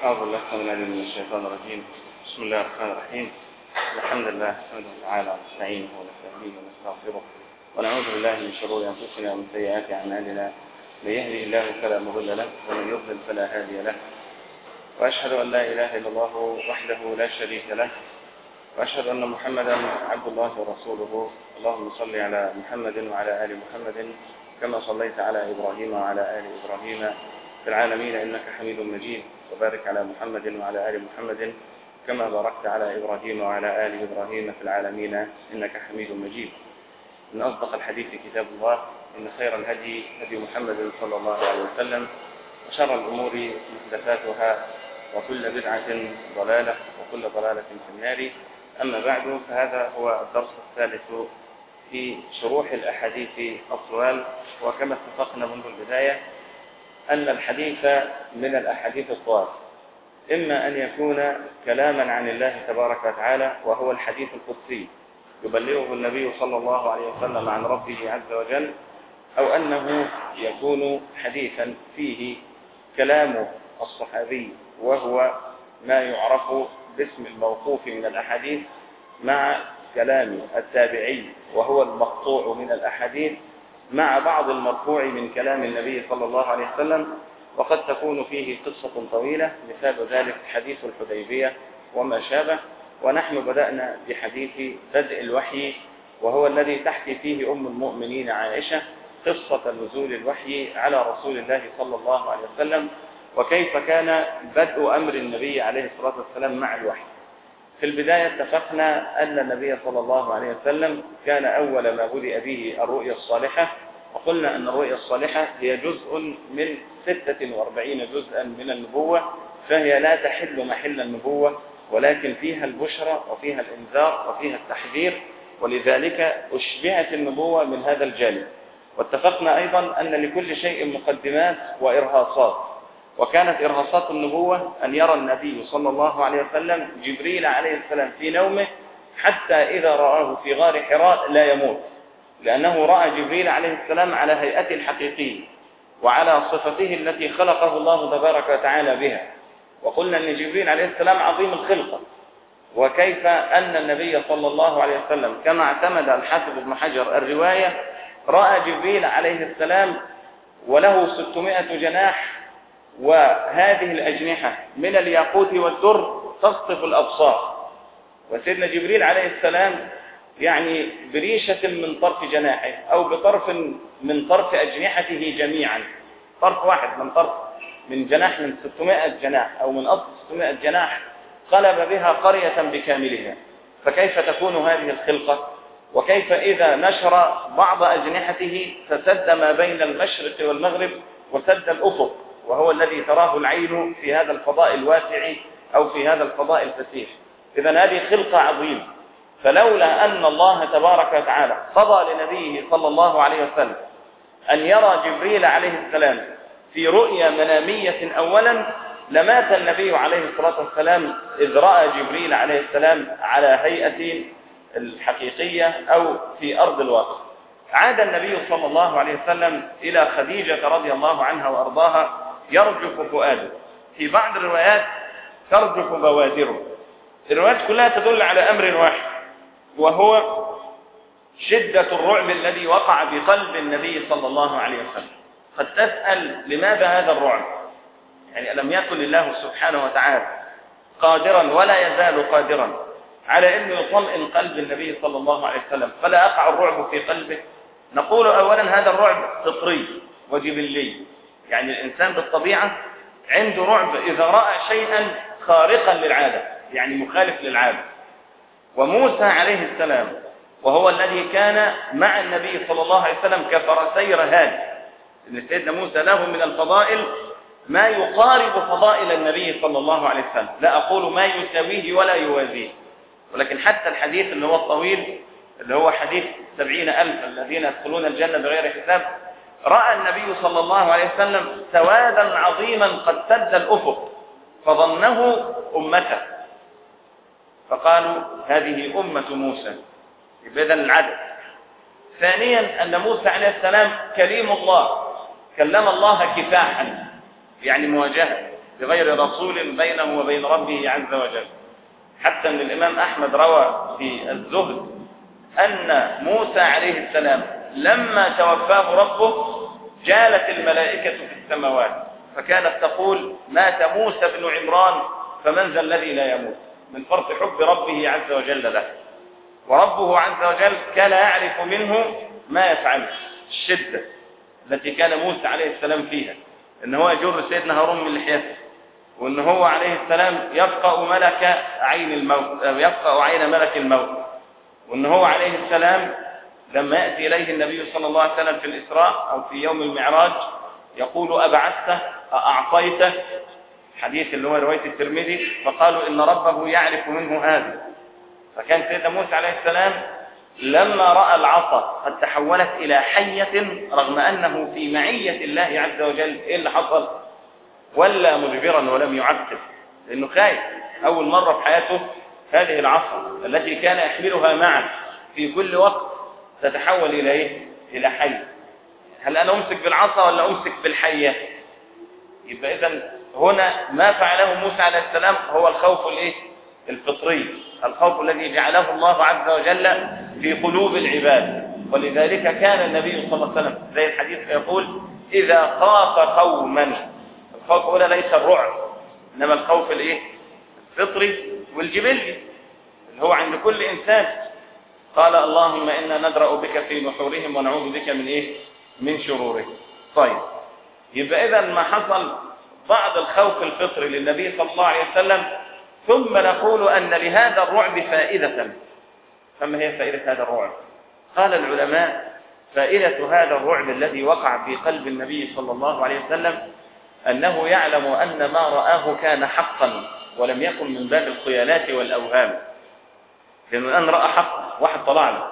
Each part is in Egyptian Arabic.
أعوذ بالله من العليم من الشيطان الرجيم بسم الله الرحمن الرحيم الحمد لله نحمده تعالى ونستعينه ونستهديه ونستغفره ونعوذ بالله من شرور أنفسنا ومن سيئات أعمالنا من يهده الله فلا مضل له ومن يضلل فلا هادي له وأشهد أن لا إله إلا الله وحده لا شريك له وأشهد أن محمدا عبد الله ورسوله اللهم صل على محمد وعلى آل محمد كما صليت على إبراهيم وعلى آل إبراهيم في العالمين إنك حميد مجيد وبارك على محمد وعلى آل محمد كما باركت على إبراهيم وعلى آل إبراهيم في العالمين إنك حميد مجيد من أصدق الحديث كتاب الله إن خير الهدي هدي محمد صلى الله عليه وسلم وشر الأمور محدثاتها وكل بدعة ضلالة وكل ضلالة في النار أما بعد فهذا هو الدرس الثالث في شروح الأحاديث الطوال وكما اتفقنا منذ البداية أن الحديث من الأحاديث الطوال إما أن يكون كلاما عن الله تبارك وتعالى وهو الحديث القدسي يبلغه النبي صلى الله عليه وسلم عن ربه عز وجل أو أنه يكون حديثا فيه كلام الصحابي وهو ما يعرف باسم الموقوف من الأحاديث مع كلام التابعي وهو المقطوع من الأحاديث مع بعض المرفوع من كلام النبي صلى الله عليه وسلم وقد تكون فيه قصة طويلة مثال ذلك حديث الحديبية وما شابه ونحن بدأنا بحديث بدء الوحي وهو الذي تحكي فيه أم المؤمنين عائشة قصة نزول الوحي على رسول الله صلى الله عليه وسلم وكيف كان بدء أمر النبي عليه الصلاة والسلام مع الوحي في البداية اتفقنا أن النبي صلى الله عليه وسلم كان أول ما بدأ به الرؤيا الصالحة وقلنا أن الرؤيا الصالحة هي جزء من 46 جزءا من النبوة فهي لا تحل محل النبوة ولكن فيها البشرى وفيها الإنذار وفيها التحذير ولذلك أشبعت النبوة من هذا الجانب واتفقنا أيضا أن لكل شيء مقدمات وإرهاصات وكانت إرهاصات النبوة أن يرى النبي صلى الله عليه وسلم جبريل عليه السلام في نومه حتى إذا رآه في غار حراء لا يموت لأنه رأى جبريل عليه السلام على هيئته الحقيقية وعلى صفته التي خلقه الله تبارك وتعالى بها وقلنا أن جبريل عليه السلام عظيم الخلقة وكيف أن النبي صلى الله عليه وسلم كما اعتمد الحافظ ابن حجر الرواية رأى جبريل عليه السلام وله 600 جناح وهذه الأجنحة من الياقوت والدر تصطف الأبصار وسيدنا جبريل عليه السلام يعني بريشة من طرف جناحه أو بطرف من طرف أجنحته جميعا طرف واحد من طرف من جناح من 600 جناح أو من أصل 600 جناح قلب بها قرية بكاملها فكيف تكون هذه الخلقة وكيف إذا نشر بعض أجنحته فسد ما بين المشرق والمغرب وسد الأفق وهو الذي تراه العين في هذا الفضاء الواسع أو في هذا الفضاء الفسيح إذا هذه خلقة عظيمة فلولا أن الله تبارك وتعالى قضى لنبيه صلى الله عليه وسلم أن يرى جبريل عليه السلام في رؤيا منامية أولا لمات النبي عليه الصلاة والسلام إذ رأى جبريل عليه السلام على هيئة الحقيقية أو في أرض الواقع عاد النبي صلى الله عليه وسلم إلى خديجة رضي الله عنها وأرضاها يرجف فؤاده في بعض الروايات ترجف بوادره الروايات كلها تدل على أمر واحد وهو شدة الرعب الذي وقع بقلب النبي صلى الله عليه وسلم قد تسأل لماذا هذا الرعب يعني ألم يكن الله سبحانه وتعالى قادرا ولا يزال قادرا على أنه يطمئن قلب النبي صلى الله عليه وسلم فلا يقع الرعب في قلبه نقول أولا هذا الرعب فطري وجبلي يعني الإنسان بالطبيعة عنده رعب إذا رأى شيئا خارقا للعادة يعني مخالف للعادة وموسى عليه السلام وهو الذي كان مع النبي صلى الله عليه وسلم كفرسي رهان ان سيدنا موسى له من الفضائل ما يقارب فضائل النبي صلى الله عليه وسلم لا أقول ما يساويه ولا يوازيه ولكن حتى الحديث اللي هو الطويل اللي هو حديث سبعين ألف الذين يدخلون الجنة بغير حساب رأى النبي صلى الله عليه وسلم سوادا عظيما قد سد الأفق فظنه أمته فقالوا هذه أمة موسى إذن العدد ثانيا أن موسى عليه السلام كليم الله كلم الله كفاحا يعني مواجهة بغير رسول بينه وبين ربه عز وجل حتى أن الإمام أحمد روى في الزهد أن موسى عليه السلام لما توفاه ربه جالت الملائكة في السماوات فكانت تقول مات موسى بن عمران فمن ذا الذي لا يموت من فرط حب ربه عز وجل له وربه عز وجل كان يعرف منه ما يفعله الشدة التي كان موسى عليه السلام فيها ان هو يجر سيدنا هارون من لحيته وان هو عليه السلام يفقأ ملك عين الموت يفقأ عين ملك الموت وان هو عليه السلام لما يأتي إليه النبي صلى الله عليه وسلم في الإسراء أو في يوم المعراج يقول أبعثته أعطيته حديث اللي هو رواية الترمذي فقالوا إن ربه يعرف منه هذا فكان سيدنا موسى عليه السلام لما رأى العصا قد تحولت إلى حية رغم أنه في معية الله عز وجل إيه اللي حصل ولا مدبرا ولم يعقب لأنه خايف أول مرة في حياته هذه العصا التي كان يحملها معه في كل وقت تتحول إلى إيه؟ إلى حي هل أنا أمسك بالعصا ولا أمسك بالحية يبقى إذا هنا ما فعله موسى عليه السلام هو الخوف الإيه؟ الفطري الخوف الذي جعله الله عز وجل في قلوب العباد ولذلك كان النبي صلى الله عليه وسلم زي الحديث يقول إذا خاف قوما الخوف هنا ليس الرعب إنما الخوف الإيه؟ الفطري والجبلي اللي هو عند كل إنسان قال اللهم إنا ندرأ بك في نحورهم ونعوذ بك من إيه؟ من شرورهم طيب يبقى إذا ما حصل بعض الخوف الفطري للنبي صلى الله عليه وسلم ثم نقول أن لهذا الرعب فائدة فما هي فائدة هذا الرعب قال العلماء فائدة هذا الرعب الذي وقع في قلب النبي صلى الله عليه وسلم أنه يعلم أن ما رآه كان حقا ولم يكن من باب الخيالات والأوهام لأنه الآن رأى حق واحد طلع له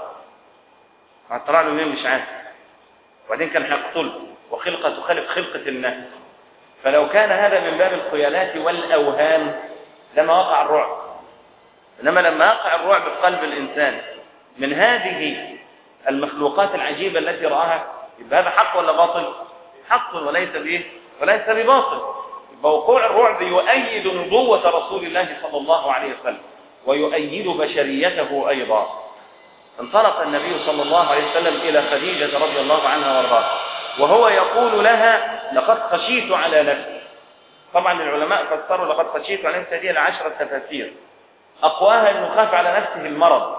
واحد طلع له مين مش عارف وبعدين كان هيقتله وخلقة تخالف خلقة الناس فلو كان هذا من باب الخيالات والأوهام لما وقع الرعب إنما لما وقع الرعب في قلب الإنسان من هذه المخلوقات العجيبة التي رآها يبقى هذا حق ولا باطل حق وليس بإيه وليس بباطل يبقى وقوع الرعب يؤيد نبوة رسول الله صلى الله عليه وسلم ويؤيد بشريته أيضا انطلق النبي صلى الله عليه وسلم إلى خديجة رضي الله عنها وارضاها وهو يقول لها لقد خشيت على نفسي طبعا العلماء فسروا لقد خشيت على نفسي هذه العشرة تفاسير أقواها أنه خاف على نفسه المرض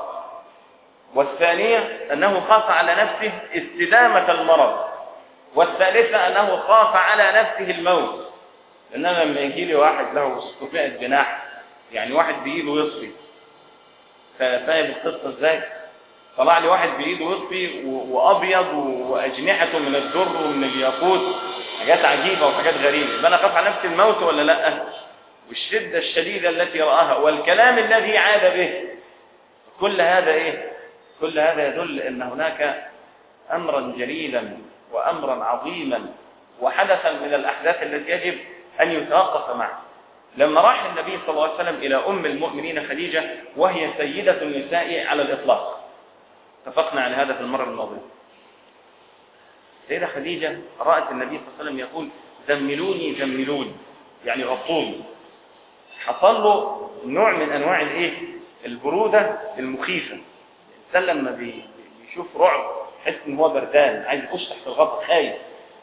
والثانية أنه خاف على نفسه استدامة المرض والثالثة أنه خاف على نفسه الموت لأنه لما يجي لي واحد له 600 جناح يعني واحد بإيده يصفي فاهم القصة ازاي طلع لي واحد بإيده يصفي وأبيض وأجنحته من الدر ومن الياقوت حاجات عجيبة وحاجات غريبة يبقى أنا خاف على نفسي الموت ولا لأ والشدة الشديدة التي رآها والكلام الذي عاد به كل هذا إيه كل هذا يدل أن هناك أمرا جليلا وأمرا عظيما وحدثا من الأحداث التي يجب أن يتوقف معه لما راح النبي صلى الله عليه وسلم إلى أم المؤمنين خديجة وهي سيدة النساء على الإطلاق اتفقنا على هذا في المرة الماضية سيدة خديجة رأت النبي صلى الله عليه وسلم يقول زملوني زملوني يعني غطوني حصل له نوع من أنواع الإيه؟ البرودة المخيفة الإنسان لما بيشوف رعب يحس إن هو بردان عايز يخش تحت الغطاء خايف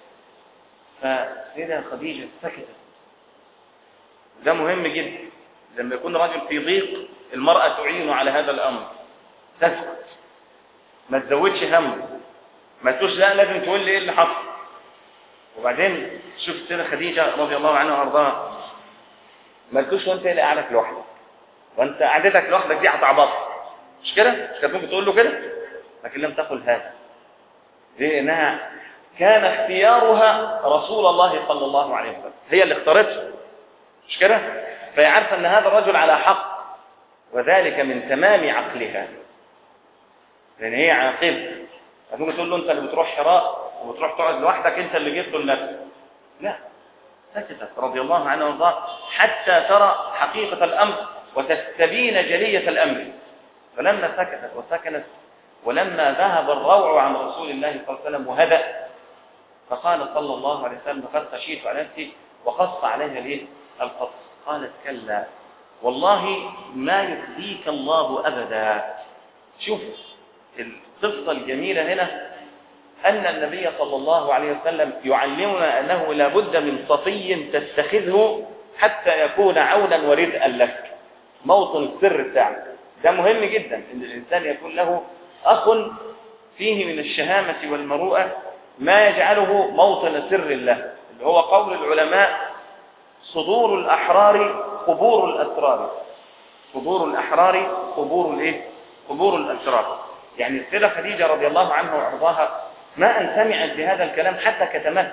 فسيدة خديجة سكتت ده مهم جدا لما يكون رجل في ضيق المرأة تعينه على هذا الأمر تسكت ما تزودش همه ما تقولش لا لازم تقول لي ايه اللي حصل وبعدين شوف السيدة خديجة رضي الله عنها وارضاها ما تقولش وانت اللي قاعدك لوحدك وانت قعدتك لوحدك دي هتعبطك مش كده مش كانت ممكن تقول له كده لكن لم تقل هذا ليه لانها كان اختيارها رسول الله صلى الله عليه وسلم هي اللي اختارته مش كده فهي عارفه ان هذا الرجل على حق وذلك من تمام عقلها لان هي عاقله ممكن تقول له انت اللي بتروح حراء وبتروح تقعد لوحدك انت اللي جبته لنفسك لا سكتت رضي الله عنها وارضاها حتى ترى حقيقة الأمر وتستبين جلية الأمر فلما سكتت وسكنت ولما ذهب الروع عن رسول الله صلى الله عليه وسلم وهدأ فقال صلى الله عليه وسلم لقد خشيت على نفسي وقص عليها الايه القصر قالت كلا والله ما يخزيك الله أبدا شوف القصة الجميلة هنا أن النبي صلى الله عليه وسلم يعلمنا أنه لا بد من صفي تتخذه حتى يكون عونا ورزقا لك موطن السر بتاعك ده مهم جدا ان الانسان يكون له اخ فيه من الشهامة والمروءة ما يجعله موطن سر له اللي هو قول العلماء صدور الأحرار قبور الأسرار صدور الأحرار قبور الايه قبور الأسرار يعني السيدة خديجة رضي الله عنها وارضاها ما أن سمعت بهذا الكلام حتى كتمته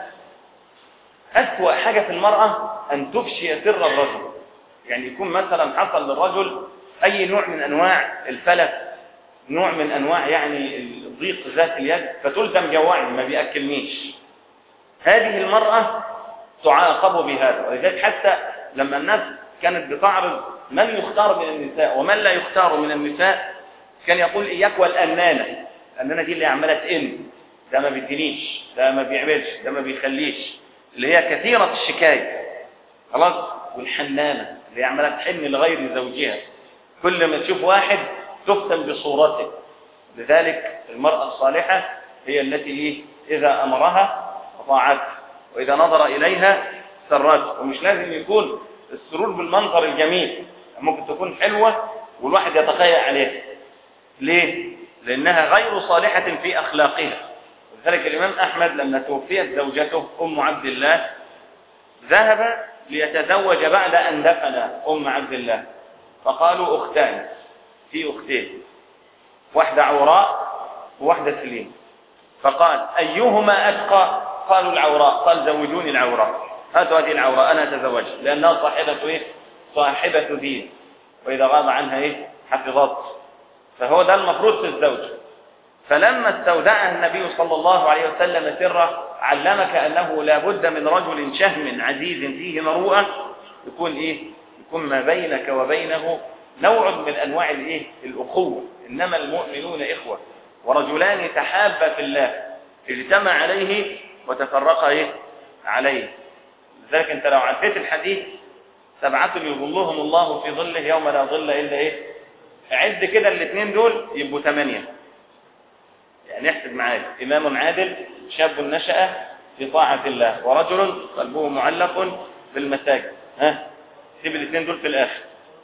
أسوأ حاجة في المرأة أن تفشي سر الرجل يعني يكون مثلا حصل للرجل أي نوع من أنواع الفلس نوع من أنواع يعني الضيق ذات اليد فتقول ده مجوعني ما بيأكلنيش هذه المرأة تعاقب بهذا ولذلك حتى لما الناس كانت بتعرض من يختار من النساء ومن لا يختار من النساء كان يقول إياك والأنانة الأنانة دي اللي عمالة تئن ده ما بيدينيش ده ما بيعملش ده ما بيخليش اللي هي كثيرة الشكاية خلاص والحنانة اللي هي عمالة تحن لغير زوجها كل ما تشوف واحد تفتن بصورته لذلك المرأة الصالحة هي التي إيه؟ إذا أمرها أطاعته وإذا نظر إليها سرته ومش لازم يكون السرور بالمنظر الجميل ممكن تكون حلوة والواحد يتخيل عليها ليه؟ لأنها غير صالحة في أخلاقها ولذلك الإمام أحمد لما توفيت زوجته أم عبد الله ذهب ليتزوج بعد أن دفن أم عبد الله فقالوا أختان في أختين واحدة عوراء وواحدة سليم فقال أيهما أتقى قالوا العوراء قال زوجوني العوراء هاتوا هذه العوراء أنا أتزوجها لأنها صاحبة إيه؟ صاحبة دين وإذا غاب عنها إيه؟ حفظت فهو ده المفروض في الزوج فلما استودعها النبي صلى الله عليه وسلم سره علمك أنه لا بد من رجل شهم عزيز فيه مروءة يكون إيه؟ يكون ما بينك وبينه نوع من أنواع الإيه؟ الأخوة إنما المؤمنون إخوة ورجلان تحابا في الله اجتمع عليه وتفرقا إيه؟ عليه لذلك أنت لو عديت الحديث سبعة يظلهم الله في ظله يوم لا ظل إلا إيه عد كده الاثنين دول يبقوا ثمانية يعني احسب معايا إمام عادل شاب نشأ في طاعة الله ورجل قلبه معلق بالمساجد ها سيب الاثنين دول في الآخر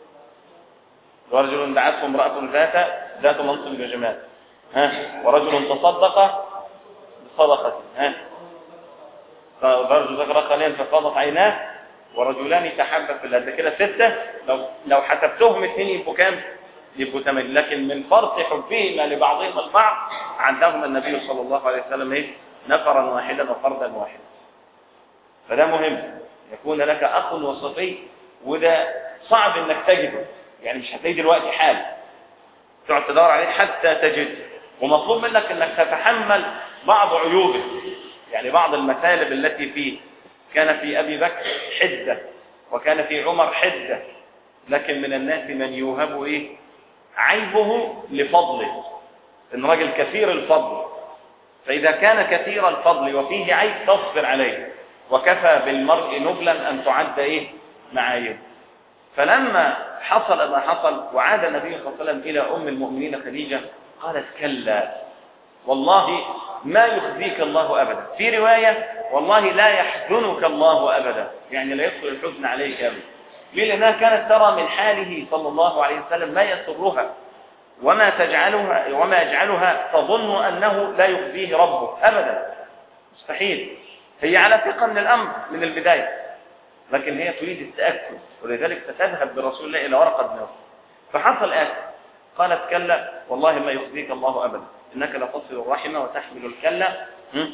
ورجل دعته امرأة ذات ذات منصب وجمال ها ورجل تصدق بصدقة ها فرجل ذكر قليلا ففاضت عيناه ورجلان تحبا في الله ده كده ستة لو لو حسبتهم اثنين يبقوا كام؟ يبقوا ثمانية لكن من فرط حبهما لبعضهم البعض عندهم النبي صلى الله عليه وسلم ايه؟ نفرا واحدا وفردا واحدا فده مهم يكون لك أخ وصفي وده صعب انك تجده يعني مش هتلاقيه دلوقتي حال تقعد تدور عليه حتى تجده ومطلوب منك انك تتحمل بعض عيوبه يعني بعض المثالب التي فيه كان في أبي بكر حدة وكان في عمر حدة لكن من الناس من يوهب إيه عيبه لفضله إن رجل كثير الفضل فإذا كان كثير الفضل وفيه عيب تصبر عليه وكفى بالمرء نبلا أن تعد إيه معايب فلما حصل ما حصل وعاد النبي صلى الله عليه وسلم إلى أم المؤمنين خديجة قالت كلا والله ما يخزيك الله أبدا في رواية والله لا يحزنك الله أبدا يعني لا يدخل الحزن عليك أبدا ليه لأنها كانت ترى من حاله صلى الله عليه وسلم ما يسرها وما تجعلها وما يجعلها تظن أنه لا يخزيه ربه أبدا مستحيل هي على ثقة من الأمر من البداية لكن هي تريد التأكد ولذلك ستذهب برسول الله إلى ورقة بن فحصل آت قالت كلا والله ما يخزيك الله أبدا إنك لتصل الرحمة وتحمل الكلة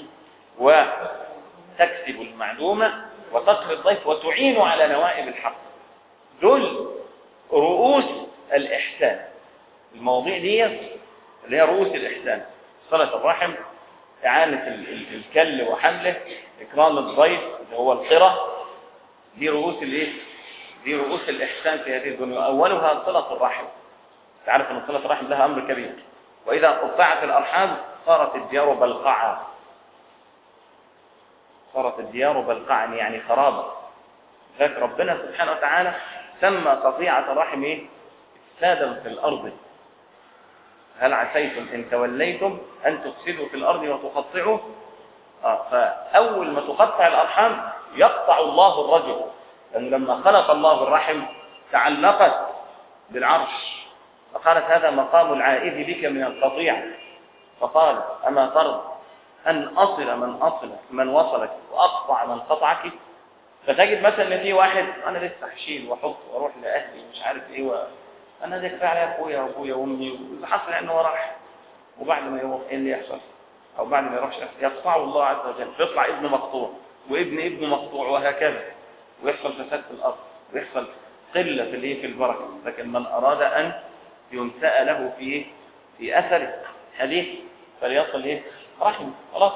وتكسب المعلومة وتقري الضيف وتعين على نوائب الحق دول رؤوس الإحسان المواضيع دي اللي هي رؤوس الإحسان صلة الرحم إعانة الكل وحمله إكرام الضيف اللي هو القرى دي رؤوس الإيه؟ دي رؤوس الإحسان في هذه الدنيا أولها صلة الرحم تعرف أن صلة الرحم لها أمر كبير وإذا قطعت الأرحام صارت الديار بلقعا صارت الديار بلقعا يعني خرابا لكن ربنا سبحانه وتعالى سمى قطيعة الرحم ايه افسادا في الارض هل عسيتم ان توليتم ان تفسدوا في الارض وتقطعوا آه فاول ما تقطع الارحام يقطع الله الرجل لانه لما خلق الله الرحم تعلقت بالعرش فقالت هذا مقام العائد بك من القطيع فقال اما ترضى ان اصل من اصل من وصلك واقطع من قطعك فتجد مثلا ان في واحد انا لسه هشيل واحط واروح لاهلي مش عارف ايه و... انا ده كفايه عليا اخويا وابويا وامي واللي حصل انه هو راح وبعد ما يروح ايه اللي يحصل او بعد ما يروحش يقطعه الله عز وجل فيطلع ابن مقطوع وابن ابن مقطوع وهكذا ويحصل فساد في الارض ويحصل قله في الايه في البركه لكن من اراد ان ينسأ له في ايه في اثره حديث فليصل ايه رحمه خلاص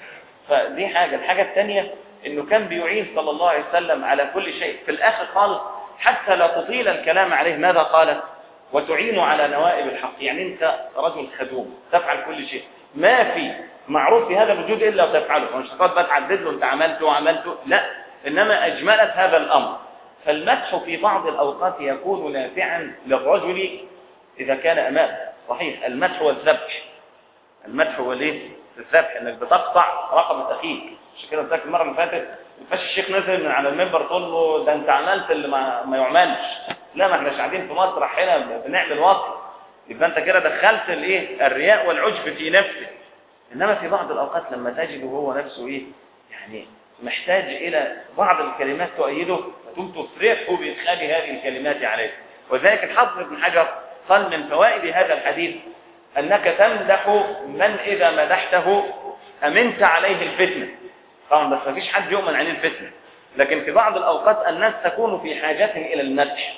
فدي حاجه الحاجه الثانيه انه كان بيعين صلى الله عليه وسلم على كل شيء في الاخر خالص حتى لا تطيل الكلام عليه ماذا قال وتعين على نوائب الحق يعني انت رجل خدوم تفعل كل شيء ما في معروف في هذا الوجود الا وتفعله مش تقعد بقى تعدد له انت عملته وعملته لا انما اجملت هذا الامر فالمدح في بعض الاوقات يكون نافعا للرجل اذا كان امامه صحيح المدح والذبح المدح هو الايه الذبح انك بتقطع رقبه اخيك عشان كده قلت المره اللي فاتت ما الشيخ نزل من على المنبر تقول له ده انت عملت اللي ما, ما يعملش لا ما احناش قاعدين في مسرح هنا بنعمل وصف يبقى انت كده دخلت الايه الرياء والعجب في نفسك انما في بعض الاوقات لما تجده هو نفسه ايه يعني محتاج الى بعض الكلمات تؤيده فتقوم تفرحه بادخال هذه الكلمات عليه وذلك الحافظ ابن حجر قال من فوائد هذا الحديث انك تمدح من اذا مدحته امنت عليه الفتنه طبعا بس ما فيش حد يؤمن عليه الفتنه لكن في بعض الاوقات الناس تكون في حاجه الى المدح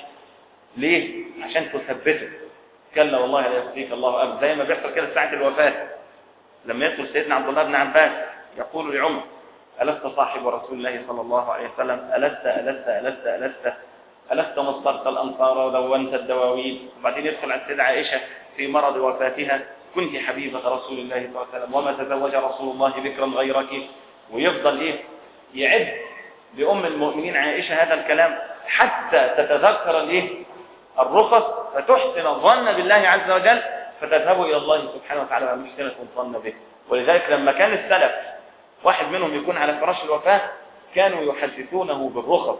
ليه عشان تثبته كلا والله لا يخزيك الله ابدا زي ما بيحصل كده ساعه الوفاه لما يدخل سيدنا عبد الله بن عباس يقول لعمر ألست صاحب رسول الله صلى الله عليه وسلم ألست ألست ألست ألست ألست مصدرت الأمطار ودونت الدواوين وبعدين يدخل على السيدة عائشة في مرض وفاتها كنت حبيبة رسول الله صلى الله عليه وسلم وما تزوج رسول الله بكرا غيرك ويفضل إيه يعد لأم المؤمنين عائشة هذا الكلام حتى تتذكر الإيه الرخص فتحسن الظن بالله عز وجل فتذهب إلى الله سبحانه وتعالى ومحسنة الظن به ولذلك لما كان السلف واحد منهم يكون على فراش الوفاة كانوا يحدثونه بالرخص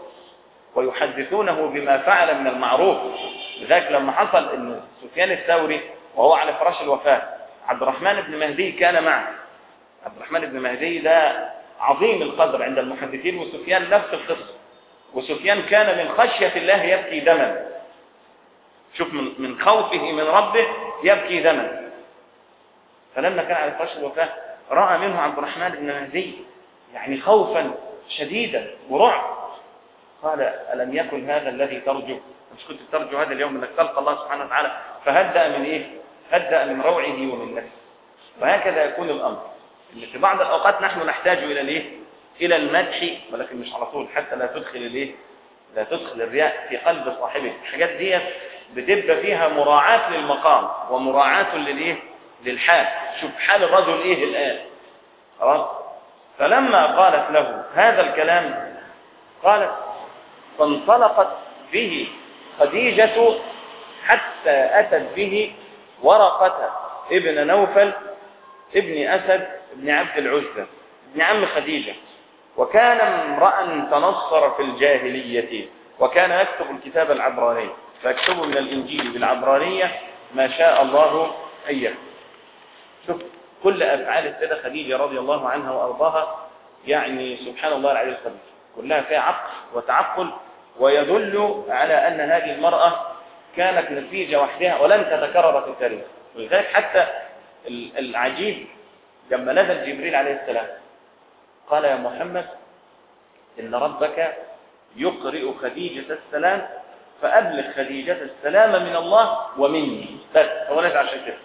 ويحدثونه بما فعل من المعروف لذلك لما حصل أن سفيان الثوري وهو على فراش الوفاة عبد الرحمن بن مهدي كان معه عبد الرحمن بن مهدي ده عظيم القدر عند المحدثين وسفيان نفس القصة وسفيان كان من خشية الله يبكي دما شوف من من خوفه من ربه يبكي دما فلما كان على فراش الوفاة رأى منه عبد الرحمن بن مهدي يعني خوفا شديدا ورعب قال ألم يكن هذا الذي ترجو مش كنت ترجو هذا اليوم انك تلقى الله سبحانه وتعالى فهدأ من ايه هدأ من روعه ومن نفسه وهكذا يكون الامر ان في بعض الاوقات نحن نحتاج الى الايه الى المدح ولكن مش على طول حتى لا تدخل الايه لا تدخل الرياء في قلب صاحبه الحاجات دي بتبقى فيها مراعاة للمقام ومراعاة للايه للحال شوف حال الرجل ايه الان خلاص فلما قالت له هذا الكلام قالت فانطلقت به خديجة حتى أتت به ورقة ابن نوفل ابن أسد ابن عبد العزة ابن عم خديجة وكان امرأ تنصر في الجاهلية وكان يكتب الكتاب العبراني فيكتب من الإنجيل بالعبرانية ما شاء الله أن يكتب شوف كل أفعال السيدة خديجة رضي الله عنها وأرضاها يعني سبحان الله العلي القدير كلها فيها عقل وتعقل ويدل على أن هذه المرأة كانت نتيجة وحدها ولن تتكرر في التاريخ ولذلك حتى العجيب لما نزل جبريل عليه السلام قال يا محمد إن ربك يقرئ خديجة السلام فأبلغ خديجة السلام من الله ومني بس هو نزل عشان كده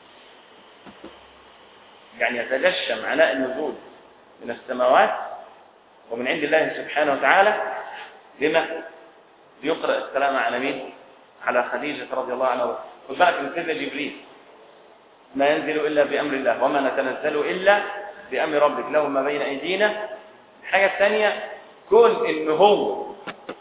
يعني يتجشم عناء النزول من السماوات ومن عند الله سبحانه وتعالى لما يقرأ السلام على مين على خديجة رضي الله عنها خد بالك من سيدنا جبريل ما ينزل إلا بأمر الله وما نتنزل إلا بأمر ربك له ما بين أيدينا الحاجة الثانية كون إن هو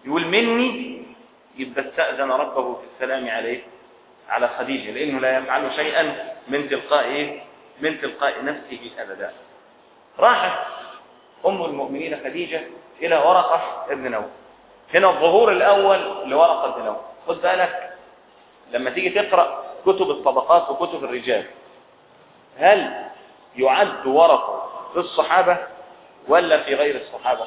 يقول مني يبقى استأذن ربه في السلام عليه على خديجة لأنه لا يفعل شيئا من تلقاء إيه؟ من تلقاء نفسه أبدا راحت أم المؤمنين خديجة إلى ورقة ابن نوف هنا الظهور الأول لورقة ابن نوف خد بالك لما تيجي تقرأ كتب الطبقات وكتب الرجال هل يعد ورقة في الصحابة ولا في غير الصحابة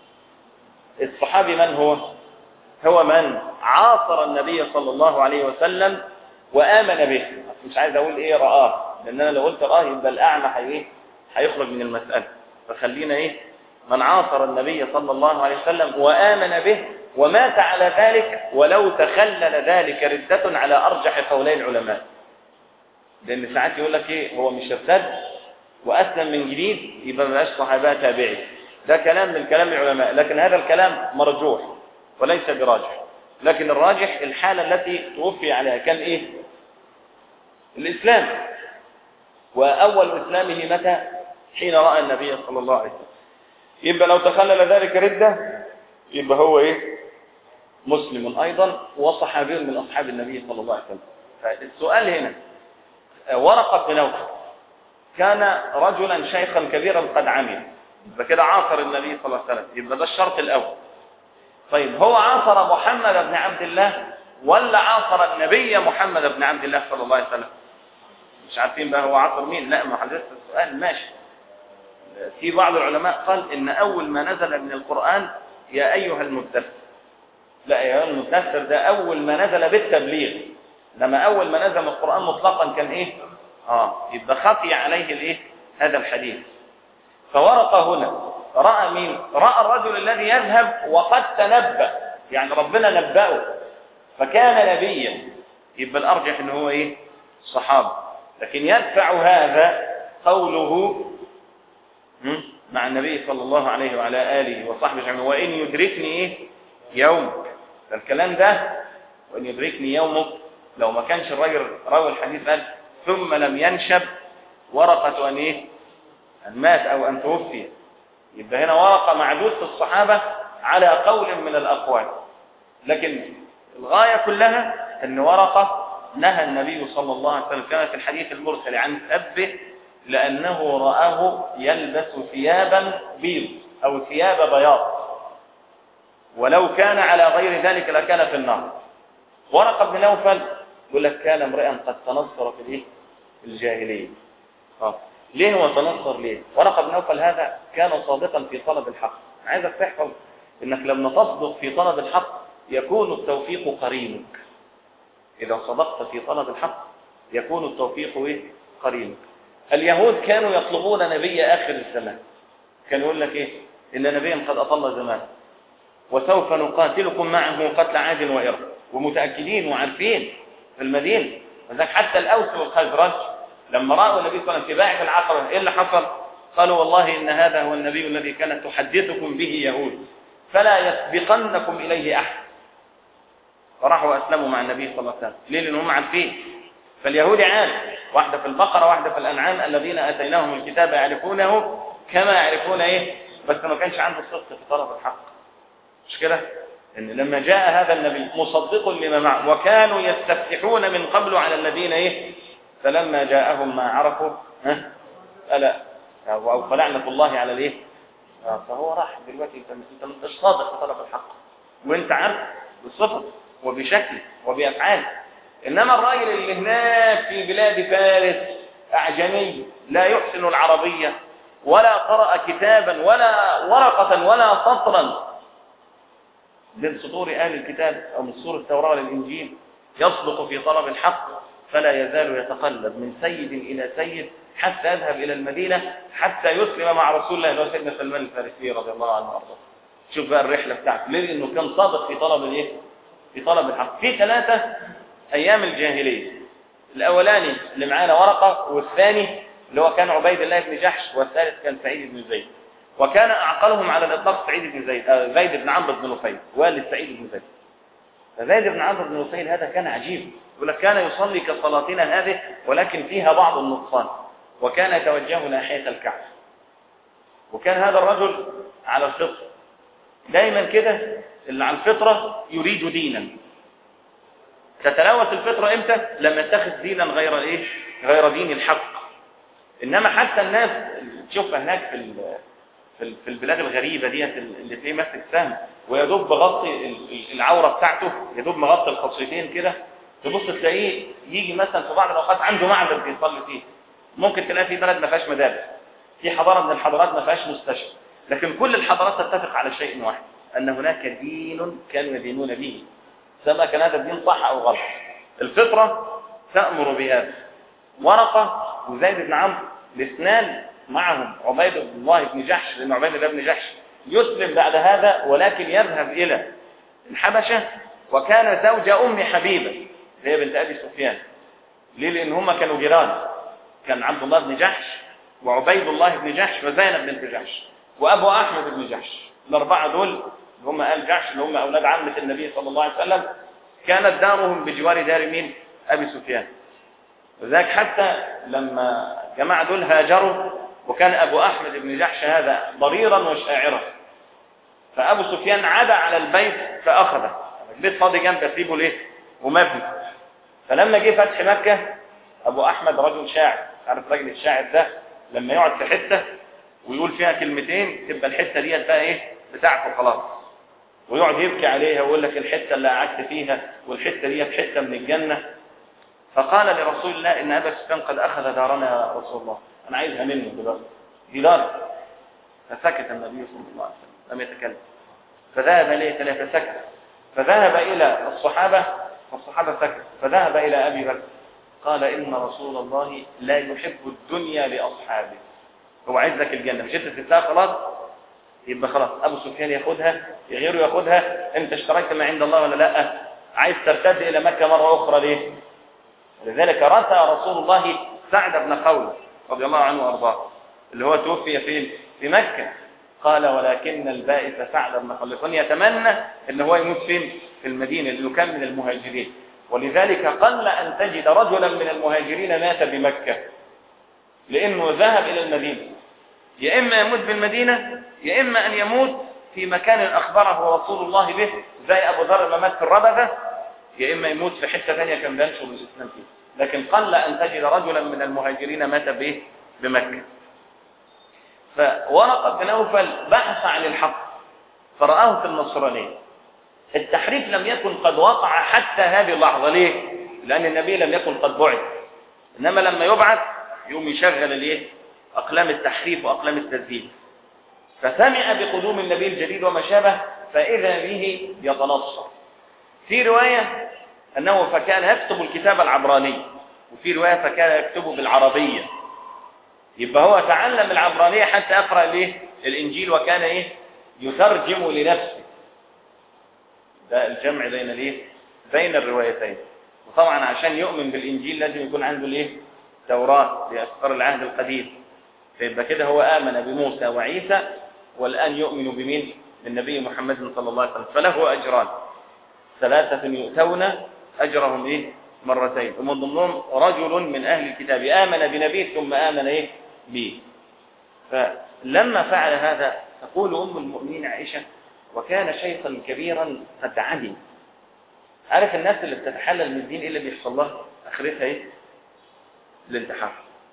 الصحابي من هو هو من عاصر النبي صلى الله عليه وسلم وآمن به مش عايز أقول إيه رآه لأن أنا لو قلت رآه يبقى الأعمى هي هيخرج من المسألة فخلينا إيه من عاصر النبي صلى الله عليه وسلم وآمن به ومات على ذلك ولو تخلل ذلك ردة على أرجح قولي العلماء لأن ساعات يقول لك إيه هو مش ارتد وأسلم من جديد يبقى ما بقاش صحابة تابعي ده كلام من كلام العلماء لكن هذا الكلام مرجوح وليس براجح لكن الراجح الحالة التي توفي عليها كان إيه الإسلام وأول إسلامه متى حين رأى النبي صلى الله عليه وسلم يبقى لو تخلل ذلك ردة يبقى هو إيه مسلم أيضا وصحابي من أصحاب النبي صلى الله عليه وسلم فالسؤال هنا ورقة بن نوفل كان رجلا شيخا كبيرا قد عمل يبقى كده عاصر النبي صلى الله عليه وسلم يبقى ده الشرط الأول طيب هو عاصر محمد بن عبد الله ولا عاصر النبي محمد بن عبد الله صلى الله عليه وسلم مش عارفين بقى هو عاصر مين لا ما حدثت السؤال ماشي في بعض العلماء قال ان اول ما نزل من القرآن يا ايها المدثر لا يا ايها المدثر ده اول ما نزل بالتبليغ لما اول ما نزل القرآن مطلقا كان ايه اه يبقى خفي عليه الايه هذا الحديث فورق هنا رأى مين رأى الرجل الذي يذهب وقد تنبأ يعني ربنا نبأه فكان نبيا يبقى الارجح ان هو ايه صحابه لكن يدفع هذا قوله مع النبي صلى الله عليه وعلى آله وصحبه أجمعين وإن يدركني إيه يوم الكلام ده وإن يدركني يومك لو ما كانش الراجل راوي الحديث قال ثم لم ينشب ورقة أن إيه أن مات أو أن توفي يبقى هنا ورقة معدود في الصحابة على قول من الأقوال لكن الغاية كلها أن ورقة نهى النبي صلى الله عليه وسلم كما في الحديث المرسل عن سبه لأنه رآه يلبس ثيابا بيض أو ثياب بياض ولو كان على غير ذلك لكان في النار ورقة بن نوفل يقول لك كان امرئا قد تنصر في الايه في الجاهلية آه. ليه هو تنصر ليه ورقة بن نوفل هذا كان صادقا في طلب الحق عايزك تحفظ انك لما تصدق في طلب الحق يكون التوفيق قرينك إذا صدقت في طلب الحق يكون التوفيق إيه؟ قرينك اليهود كانوا يطلبون نبي آخر الزمان كان يقول لك إيه إن نبيا قد أطل زمان وسوف نقاتلكم معه قتل عاد وإرم ومتأكدين وعارفين في المدينة وذلك حتى الأوس والخزرج لما رأوا النبي صلى الله عليه وسلم في باعث العقبة إيه اللي حصل قالوا والله إن هذا هو النبي الذي كانت تحدثكم به يهود فلا يسبقنكم إليه أحد فراحوا وأسلموا مع النبي صلى الله عليه وسلم ليه لأن هم عارفين فاليهود عارف واحدة في البقرة واحدة في الأنعام الذين أتيناهم الكتاب يعرفونه كما يعرفون إيه بس ما كانش عنده الصدق في طلب الحق مش كده إن لما جاء هذا النبي مصدق لما معه وكانوا يستفتحون من قبل على الذين إيه فلما جاءهم ما عرفوا ها ألا أو فلعنة الله على الإيه فهو راح دلوقتي انت انت مش صادق في طلب الحق وانت عارف بالصفه وبشكل وبافعال انما الراجل اللي هناك في بلاد فارس اعجمي لا يحسن العربيه ولا قرأ كتابا ولا ورقة ولا سطرا من سطور آل الكتاب أو من سطور التوراة والإنجيل يصدق في طلب الحق فلا يزال يتقلب من سيد إلى سيد حتى يذهب إلى المدينة حتى يسلم مع رسول الله اللي هو سيدنا سلمان الفارسي رضي الله عنه وارضاه شوف بقى الرحلة بتاعته ليه لأنه كان صادق في طلب الايه في طلب الحق في ثلاثة أيام الجاهلية الأولاني اللي معانا ورقة والثاني اللي هو كان عبيد الله بن جحش والثالث كان سعيد بن زيد وكان أعقلهم على الإطلاق سعيد بن زيد آه زيد بن عمرو بن نفيل والد سعيد بن زيد فزيد بن عمرو بن نفيل هذا كان عجيب يقول لك كان يصلي كصلاتنا هذه ولكن فيها بعض النقصان وكان يتوجه ناحية الكعبة وكان هذا الرجل على الفطر دايما كده اللي على الفطرة يريد دينا تتلوث الفطرة امتى لما يتخذ دينا غير ايه غير دين الحق انما حتى الناس تشوفها هناك في ال- في ال- في البلاد الغريبة ديت اللي تلاقيه ماسك سهم ويدوب مغطي ال- ال- العورة بتاعته يدوب مغطي الخصيتين كده تبص تلاقيه يجي مثلا في بعض الاوقات عنده معبد بيصلي فيه ممكن تلاقي في بلد ما فيهاش مدارس في حضارة من الحضارات ما فيهاش مستشفى لكن كل الحضارات تتفق على شيء واحد أن هناك دين كانوا يدينون به سواء كان هذا الدين صح أو غلط الفطرة تأمر بهذا ورقة وزيد بن عمرو الاثنان معهم عبيد الله بن جحش لأن عبيد الله بن جحش يسلم بعد هذا ولكن يذهب إلى الحبشة وكان زوج أم حبيبة هي بنت أبي سفيان ليه لأن هم كانوا جيران كان عبد الله بن جحش وعبيد الله بن جحش وزينب بنت جحش وأبو أحمد بن جحش الأربعة دول اللي هم آل جحش اللي هم أولاد عمة النبي صلى الله عليه وسلم كانت دارهم بجوار دار مين؟ أبي سفيان وذلك حتى لما جماعة دول هاجروا وكان أبو أحمد بن جحش هذا ضريرا وشاعرا فأبو سفيان عاد على البيت فأخذه البيت فاضي جنب يسيبه ليه ومبني فلما جه فتح مكة أبو أحمد رجل شاعر عارف راجل الشاعر ده لما يقعد في حتة ويقول فيها كلمتين تبقى الحتة ديت بقى إيه بتاعته خلاص ويقعد يبكي عليها ويقول لك الحتة اللي قعدت فيها والحتة ديت حتة من الجنة فقال لرسول الله إن أبا سفيان قد أخذ دارنا يا رسول الله أنا عايزها منه دلوقتي دي دار فسكت النبي صلى الله عليه وسلم لم يتكلم فذهب إليه ثلاثة سكت فذهب إلى الصحابة والصحابة سكت فذهب إلى أبي بكر قال إن رسول الله لا يحب الدنيا لأصحابه هو عايز لك الجنة مش انت تسيبها خلاص يبقى خلاص أبو سفيان ياخدها غيره ياخدها أنت اشتريت ما عند الله ولا لا عايز ترتد إلى مكة مرة أخرى ليه لذلك رثى رسول الله سعد بن خولة رضي الله عنه وأرضاه اللي هو توفي فين في مكة قال ولكن البائس سعد بن خولة كان يتمنى ان هو يموت فين في المدينة لأنه كان من المهاجرين ولذلك قل أن تجد رجلا من المهاجرين مات بمكة لأنه ذهب إلى المدينة يا إما يموت بالمدينة يا إما أن يموت في مكان أخبره رسول الله به زي أبو ذر لما مات في الربذة يا إما يموت في حتة ثانية كان بينشر الإسلام فيه لكن قل أن تجد رجلا من المهاجرين مات به بمكة فورقة بن نوفل بحث عن الحق فرآه في النصرانية التحريف لم يكن قد وقع حتى هذه اللحظة ليه؟ لأن النبي لم يكن قد بعث إنما لما يبعث يقوم يشغل الايه؟ أقلام التحريف وأقلام التزيين فسمع بقدوم النبي الجديد وما شابه فإذا به يتنصر في رواية أنه فكان يكتب الكتاب العبراني وفي رواية فكان يكتبه بالعربية يبقى هو تعلم العبرانية حتى يقرأ الايه الإنجيل وكان إيه يترجم لنفسه ده الجمع بين الايه بين الروايتين وطبعا عشان يؤمن بالإنجيل لازم يكون عنده الايه توراة لأسفار العهد القديم فيبقى كده هو آمن بموسى وعيسى والآن يؤمن بمين بالنبي محمد صلى الله عليه وسلم فله أجران ثلاثة يؤتون أجرهم إيه مرتين ومن ضمنهم رجل من أهل الكتاب آمن بنبي ثم آمن إيه به فلما فعل هذا تقول أم المؤمنين عائشة وكان شيخا كبيرا قد علم عارف الناس اللي بتتحلل من الدين إيه اللي بيحصل لها آخرتها إيه الانتحار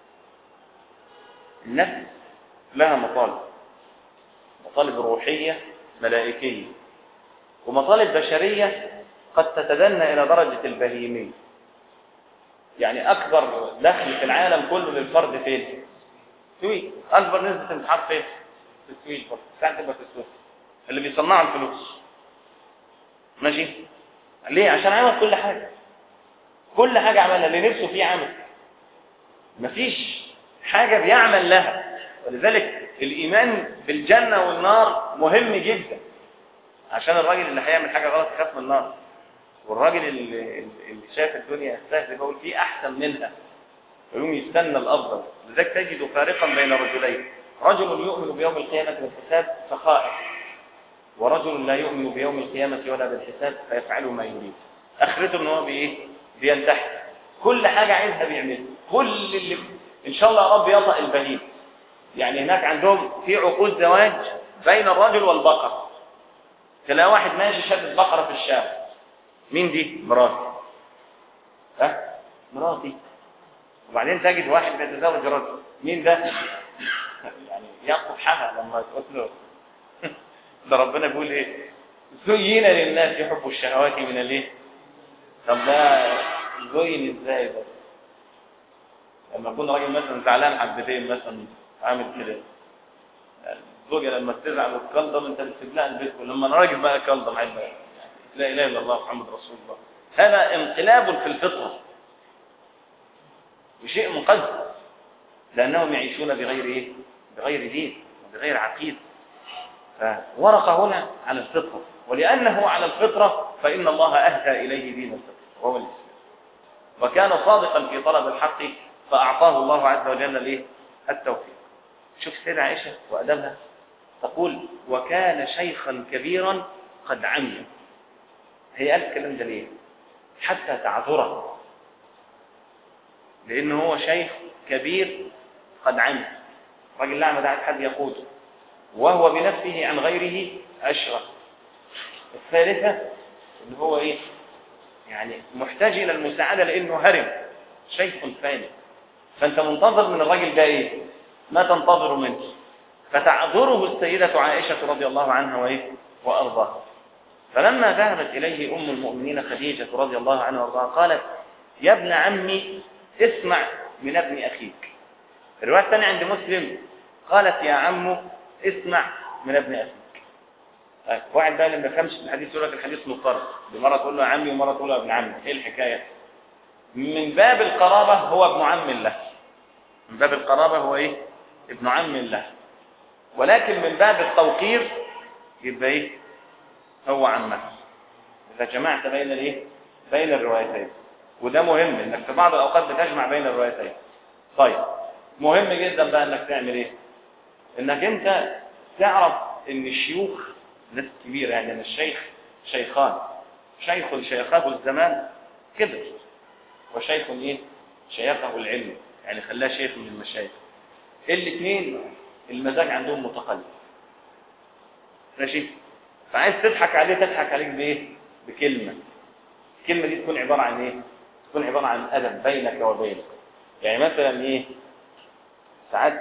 النفس لها مطالب مطالب روحية ملائكية ومطالب بشرية قد تتدنى إلى درجة البهيمية يعني أكبر دخل في العالم كله للفرد فين؟ السويد أكبر نسبة انتحار فين؟ في السويد برضه ساعة تبقى في السويد اللي بيصنعوا الفلوس ماشي؟ ليه؟ عشان عمل كل حاجة كل حاجة عملها اللي نفسه فيه عمل مفيش حاجة بيعمل لها ولذلك الإيمان بالجنة والنار مهم جدا عشان الراجل اللي هيعمل حاجة غلط يخاف من النار والراجل اللي, اللي شاف الدنيا سهل بقول فيه أحسن منها ويوم يستنى الأفضل لذلك تجد فارقا بين رجلين رجل يؤمن بيوم القيامة بالحساب فخائف ورجل لا يؤمن بيوم القيامة ولا بالحساب فيفعل ما يريد أخرته ان هو بإيه؟ بينتحر كل حاجة عايزها بيعملها كل اللي إن شاء الله يا رب يطأ البهيم يعني هناك عندهم في عقود زواج بين الرجل والبقر تلاقي واحد ماشي شادد بقرة في الشارع مين دي مراتي ها مراتي وبعدين تجد واحد بيتزوج رجل مين ده يعني يقف حها لما تقول له ده ربنا بيقول ايه زين للناس حب الشهوات من الايه طب ده زين ازاي ده لما يكون راجل مثلا زعلان حبتين مثلا عامل كده الزوجه لما تزعل وتكلم انت بتسيب لها البيت ولما الراجل بقى كلم عيب يعني لا اله الا الله محمد رسول الله هذا انقلاب في الفطره وشيء مقدس لانهم يعيشون بغير ايه بغير دين وبغير عقيده فورق هنا على الفطره ولانه على الفطره فان الله اهدى اليه دين الفطره وهو الاسلام وكان صادقا في طلب الحق فاعطاه الله عز وجل الايه التوفيق شوف سيدة عائشه وادبها تقول وكان شيخا كبيرا قد عمي هي قالت الكلام ده ليه حتى تعذره لأنه هو شيخ كبير قد عمي راجل لا ما حد يقوده وهو بنفسه عن غيره أشرف الثالثة اللي هو إيه يعني محتاج إلى المساعدة لأنه هرم شيخ فاني فأنت منتظر من الراجل ده إيه ما تنتظر منه فتعذره السيدة عائشة رضي الله عنها وإيه وأرضاها فلما ذهبت إليه أم المؤمنين خديجة رضي الله عنها وأرضاها قالت يا ابن عمي اسمع من ابن أخيك الرواية الثانية عند مسلم قالت يا عمو اسمع من ابن أخيك طيب واحد بقى لما يفهمش الحديث يقول لك الحديث مضطرب بمرة تقول له يا عمي ومرة تقول له ابن عمي ايه الحكاية من باب القرابة هو ابن عم له من باب القرابة هو ايه ابن عم له ولكن من باب التوقير يبقى ايه هو عمه اذا جمعت بين الايه بين الروايتين وده مهم انك في بعض الاوقات بتجمع بين الروايتين طيب مهم جدا بقى انك تعمل ايه انك انت تعرف ان الشيوخ ناس كبيره يعني ان الشيخ شيخان شيخ شيخه الزمان كبر وشيخ ايه شيخه العلم يعني خلاه شيخ من المشايخ الاثنين المزاج عندهم متقلب ماشي فعايز تضحك عليه تضحك عليك بايه بكلمه الكلمه دي تكون عباره عن ايه تكون عباره عن ادب بينك وبينه يعني مثلا ايه ساعات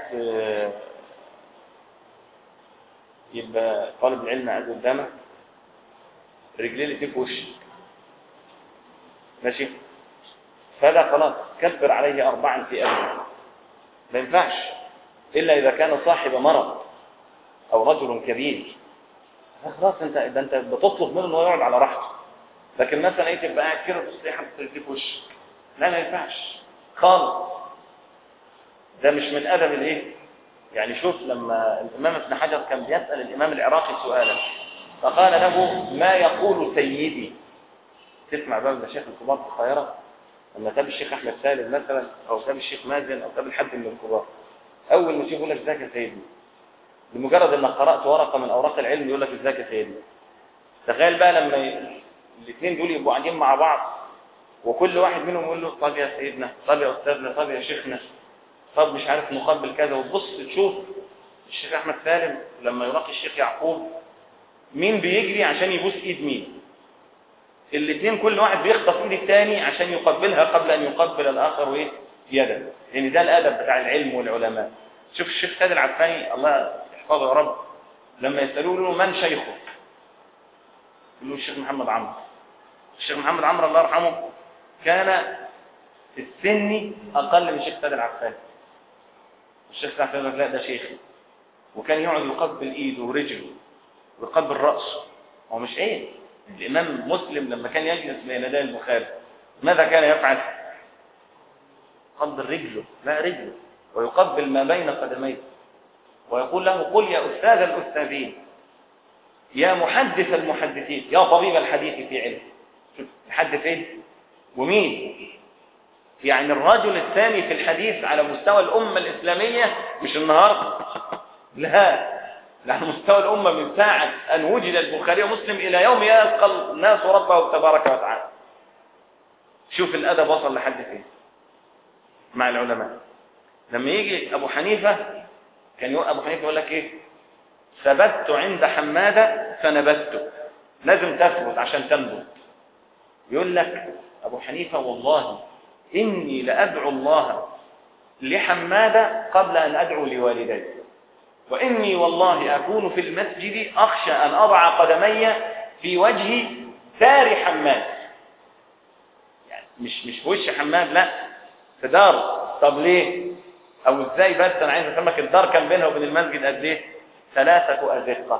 يبقى طالب العلم قاعد قدامك رجليه اللي في وشك ماشي فده خلاص كبر عليه اربعا في ابدا ما ينفعش الا اذا كان صاحب مرض او رجل كبير خلاص انت ده انت بتطلب منه انه يقعد على راحته لكن مثلا ايه تبقى قاعد كده تبص حاطط رجليه في وشك لا ما ينفعش خالص ده مش من ادب الايه يعني شوف لما الامام ابن حجر كان بيسال الامام العراقي سؤالا فقال له ما يقول سيدي تسمع بقى المشايخ الكبار في القاهره لما تاب الشيخ احمد سالم مثلا او تاب الشيخ مازن او تاب حد من الكبار اول ما يقول لك ازيك يا سيدي بمجرد انك قرات ورقه من اوراق العلم يقول لك ازيك يا سيدي تخيل بقى لما ي... الاثنين دول يبقوا قاعدين مع بعض وكل واحد منهم يقول له طب يا سيدنا طب يا استاذنا طب يا شيخنا طب مش عارف نقبل كذا وتبص تشوف الشيخ احمد سالم لما يلاقي الشيخ يعقوب مين بيجري عشان يبوس ايد مين الاثنين كل واحد بيخطف ايد الثاني عشان يقبلها قبل ان يقبل الاخر ايه يدا لان يعني ده الادب بتاع العلم والعلماء شوف الشيخ سيد العفاني الله يحفظه يا رب لما يسالوه له من شيخك يقول له الشيخ محمد عمرو الشيخ محمد عمرو الله يرحمه كان السني اقل من الشيخ سيد العفاني الشيخ سيد العفاني لا ده شيخي وكان يقعد يقبل ايده ورجله ويقبل راسه هو مش ايه الامام مسلم لما كان يجلس بين يدي البخاري ماذا كان يفعل قبل رجله لا رجله ويقبل ما بين قدميه ويقول له قل يا استاذ الاستاذين يا محدث المحدثين يا طبيب الحديث في علم شوف يحدث ايه ومين يعني الرجل الثاني في الحديث على مستوى الأمة الإسلامية مش النهاردة لا على مستوى الأمة من ساعة أن وجد البخاري ومسلم إلى يوم يلقى الناس ربه تبارك وتعالى شوف الأدب وصل لحد فين مع العلماء لما يجي أبو حنيفة كان أبو حنيفة يقول لك إيه ثبت عند حمادة فنبت لازم تثبت عشان تنبت يقول لك أبو حنيفة والله إني لأدعو الله لحمادة قبل أن أدعو لوالدي وإني والله أكون في المسجد أخشى أن أضع قدمي في وجه سار حماد يعني مش مش في وش حماد لا في دار طب ليه او ازاي بس انا عايز افهمك الدار كان بينها وبين المسجد قد ايه ثلاثه ازقه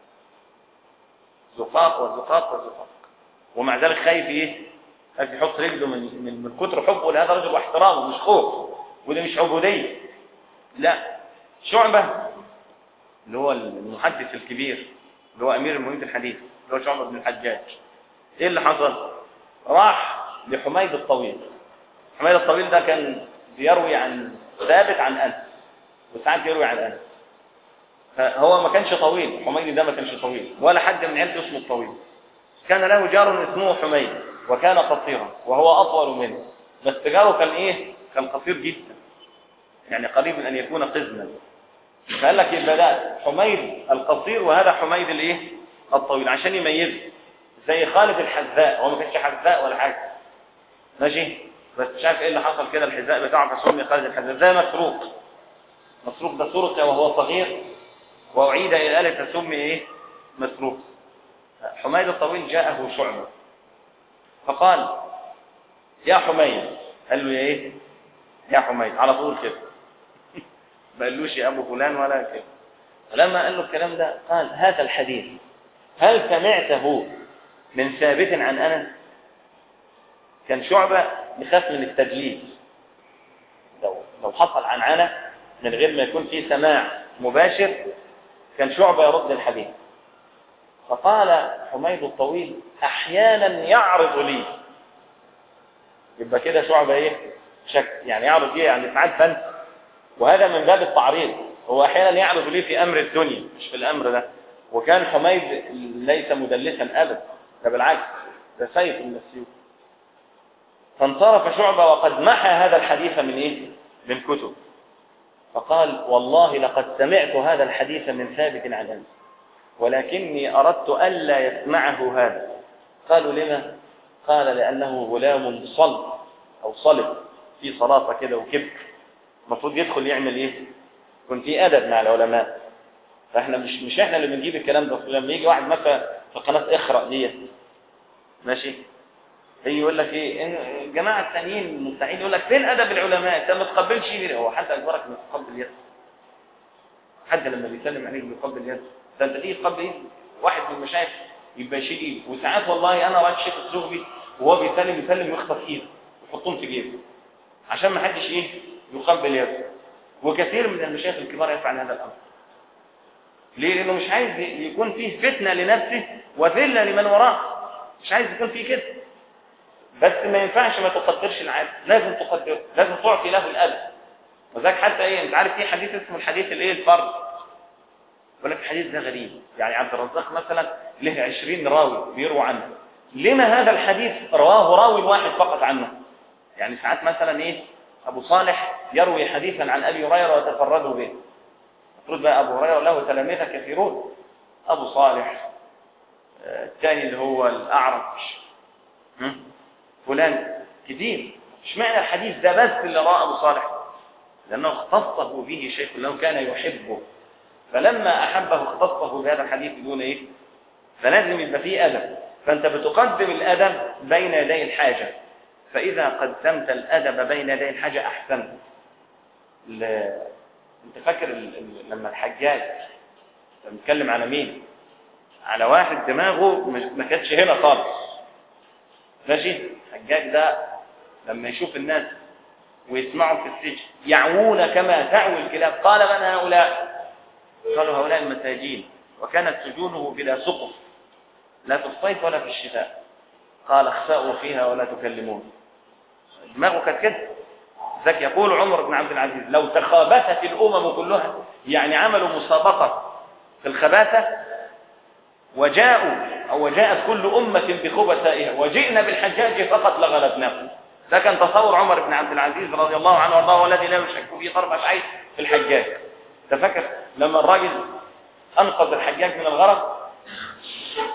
زقاق وزقاق وزقاق ومع ذلك خايف ايه خايف يحط رجله من من, من كتر حبه لهذا الرجل واحترامه مش خوف وده مش عبوديه لا شعبه اللي هو المحدث الكبير اللي هو امير المؤمنين الحديث اللي هو شعبه بن الحجاج ايه اللي حصل راح لحميد الطويل حميد الطويل ده كان بيروي عن ثابت عن انس وساعات بيروي عن انس فهو ما كانش طويل حميد ده ما كانش طويل ولا حد من عيلته اسمه الطويل كان له جار اسمه حميد وكان قصيرا وهو اطول منه بس جاره كان ايه كان قصير جدا يعني قريب من ان يكون قزما فقال لك يبقى ده حميد القصير وهذا حميد الايه الطويل عشان يميزه زي خالد الحذاء هو ما كانش حذاء ولا حاجه ماشي بس مش عارف ايه اللي حصل كده الحذاء بتاعه فسمي خالد الحذاء زي مسروق مسروق ده سرق وهو صغير واعيد الى الاله فسمي ايه مسروق حميد الطويل جاءه شعبه فقال يا حميد قال له يا ايه يا حميد على طول كده ما قالوش يا ابو فلان ولا كده فلما قال له الكلام ده قال هذا الحديث هل سمعته من ثابت عن انس كان شعبة بخاف من التدليس لو لو حصل عن عنة من غير ما يكون في سماع مباشر كان شعبة يرد الحديث فقال حميد الطويل احيانا يعرض لي يبقى كده شعبة ايه شك يعني يعرض لي يعني ساعات فن وهذا من باب التعريض هو احيانا يعرض لي في امر الدنيا مش في الامر ده وكان حميد ليس مدلسا ابدا ده بالعكس ده سيف من السيوف فانصرف شعبة وقد محى هذا الحديث من ايه من كتب فقال والله لقد سمعت هذا الحديث من ثابت عن انس ولكني اردت الا يسمعه هذا قالوا لما قال لانه غلام صلب او صلب في صلاة كده وكبر المفروض يدخل يعمل ايه يكون في ادب مع العلماء فاحنا مش مش احنا اللي بنجيب الكلام ده لما يجي واحد مثلا في قناه اخرى ديت ماشي يجي يقول لك ايه إن الجماعه الثانيين المستعين يقول لك فين ادب العلماء انت ما تقبلش يد هو حد اجبرك انك تقبل يد حد لما بيسلم عليك بيقبل يد ده انت تيجي تقبل يد واحد من المشايخ يبقى يشيل ايده وساعات والله انا رايح الشيخ الزغبي وهو بيسلم يسلم ويخطف ايده ويحطهم في جيبه عشان ما حدش ايه يقبل يده وكثير من المشايخ الكبار يفعل هذا الامر ليه لانه مش عايز يكون فيه فتنه لنفسه وذله لمن وراه مش عايز يكون فيه كده بس ما ينفعش ما تقدرش العالم لازم تقدره لازم تعطي له الادب وذاك حتى ايه انت عارف في حديث اسمه الحديث الايه الفرد يقول لك الحديث ده غريب يعني عبد الرزاق مثلا له 20 راوي بيروى عنه لما هذا الحديث رواه راوي واحد فقط عنه يعني ساعات مثلا ايه ابو صالح يروي حديثا عن ابي هريره وتفرده به المفروض بقى ابو هريره له تلاميذ كثيرون ابو صالح الثاني اللي هو الاعرج فلان كثير اشمعنى الحديث ده بس اللي راه ابو صالح لانه اختصه به شيخ له كان يحبه فلما احبه اختصه بهذا الحديث دون ايه فلازم يبقى فيه ادب فانت بتقدم الادب بين يدي الحاجه فاذا قدمت الادب بين يدي الحاجه احسنت ل... انت فاكر ال... ال... لما الحجاج بنتكلم على مين على واحد دماغه ما كانتش هنا خالص ماشي الحجاج ده لما يشوف الناس ويسمعوا في السجن يعوون كما تعوي الكلاب قال من هؤلاء قالوا هؤلاء المساجين وكانت سجونه بلا سقف لا في الصيف ولا في الشتاء قال اخسأوا فيها ولا تكلمون دماغه كانت كده ذاك يقول عمر بن عبد العزيز لو تخابثت الأمم كلها يعني عملوا مسابقة في الخباثة وجاءوا أو وجاءت كل أمة بخبثائها وجئنا بالحجاج فقط لغلبناه ده كان تصور عمر بن عبد العزيز رضي الله عنه وارضاه والذي لا يشك فيه طرفة عين في الحجاج تفكر لما الراجل أنقذ الحجاج من الغرق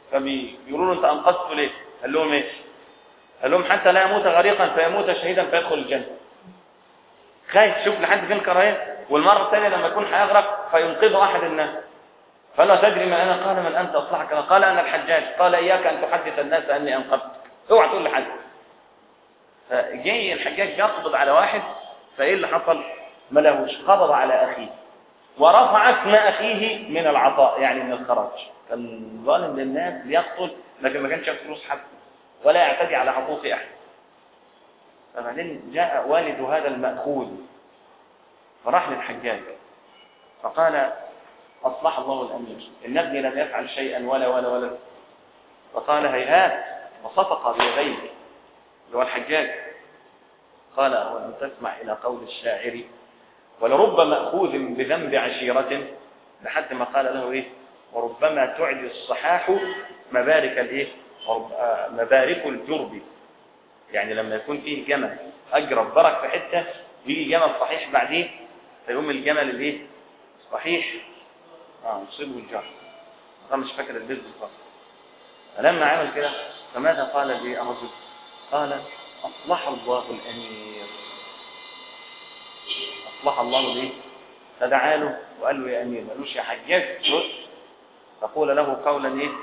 فبيقولوا له انت انقذته ليه قال لهم ايه قال لهم حتى لا يموت غريقا فيموت شهيدا فيدخل الجنه خايف شوف لحد فين كراهيه والمره الثانيه لما يكون هيغرق فينقذه احد الناس قال له تدري من انا قال من انت اصلحك قال انا الحجاج قال اياك ان تحدث الناس اني انقذتك اوعى تقول لحد فجاي الحجاج يقبض على واحد فايه اللي حصل ما لهوش قبض على اخيه ورفع اسم اخيه من العطاء يعني من الخراج كان ظالم للناس بيقتل لكن ما كانش ياخد فلوس حد ولا يعتدي على حقوق احد فبعدين جاء والد هذا المأخوذ فراح للحجاج فقال أصلح الله الأمير إن ابني لم يفعل شيئا ولا ولا ولا فقال هيهات وصفق بيديه اللي هو الحجاج قال أولم تسمع إلى قول الشاعر ولرب مأخوذ بذنب عشيرة لحد ما قال له إيه وربما تعدي الصحاح مبارك الإيه مبارك الجرب يعني لما يكون فيه جمل أجرب برك في حتة ويجي جمل صحيح بعديه فيقوم الجمل الإيه صحيح اه يصيبه الجرح أنا مش فاكر البيت بالظبط فلما عمل كده فماذا قال لي الرجل قال أصلح الله الأمير أصلح الله ليه فدعا له وقال له يا أمير ما قالوش يا حجاج رد فقول له قولا إيه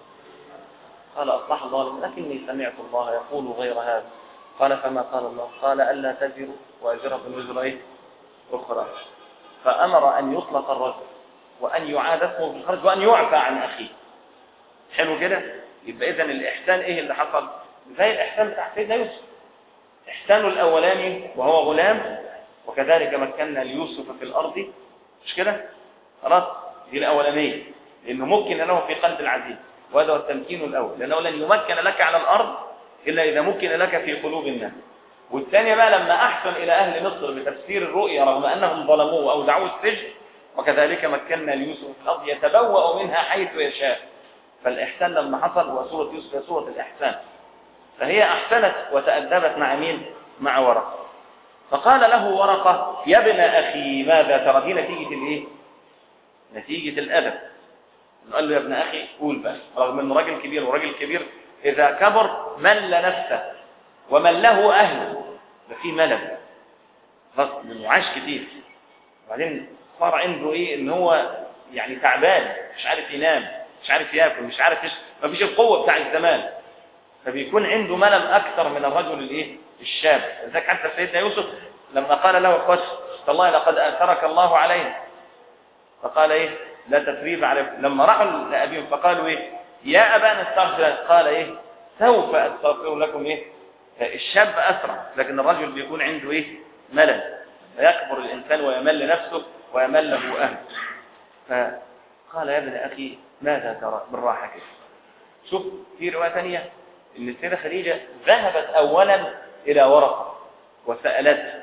قال أصلح الله لكني سمعت الله يقول غير هذا قال فما قال الله قال ألا تزر وأجر بوزر إيه أخرى فأمر أن يطلق الرجل وأن يعاد اسمه في الخرج وأن يعفى عن أخيه حلو كده يبقى إذا الإحسان إيه اللي حصل زي الإحسان بتاع سيدنا يوسف إحسانه الأولاني وهو غلام وكذلك مكنا ليوسف في الأرض مش كده خلاص دي الأولانية لأنه ممكن له في قلب العزيز وهذا هو التمكين الأول لأنه لن يمكن لك على الأرض إلا إذا ممكن لك في قلوب الناس والثانية بقى لما أحسن إلى أهل مصر بتفسير الرؤيا رغم أنهم ظلموه وأودعوه السجن وكذلك مكنا ليوسف في الأرض يتبوأ منها حيث يشاء فالإحسان لما حصل هو سورة يوسف هي سورة الإحسان فهي أحسنت وتأدبت مع مين؟ مع ورقة فقال له ورقة يا ابن أخي ماذا ترى دي نتيجة الإيه؟ نتيجة الأدب قال له يا ابن أخي قول بقى رغم أنه راجل كبير وراجل كبير إذا كبر مل نفسه ومن له أهله ده في ملل خلاص من عاش كتير وبعدين صار عنده إيه إن هو يعني تعبان مش عارف ينام مش عارف ياكل مش عارف يش... ما فيش القوة بتاع الزمان فبيكون عنده ملل أكثر من الرجل الإيه الشاب لذلك حتى سيدنا يوسف لما قال له اخوته والله لقد أثرك الله علينا فقال إيه لا تثريب عليكم لما راحوا لأبيهم فقالوا إيه يا أبانا استغفر قال إيه سوف أستغفر لكم إيه الشاب أسرع لكن الرجل بيكون عنده إيه ملل فيكبر الإنسان ويمل نفسه ويمل له أهله فقال يا ابن أخي ماذا ترى بالراحة كده شوف في رواية ثانية ان السيدة خديجة ذهبت اولا الى ورقة وسألته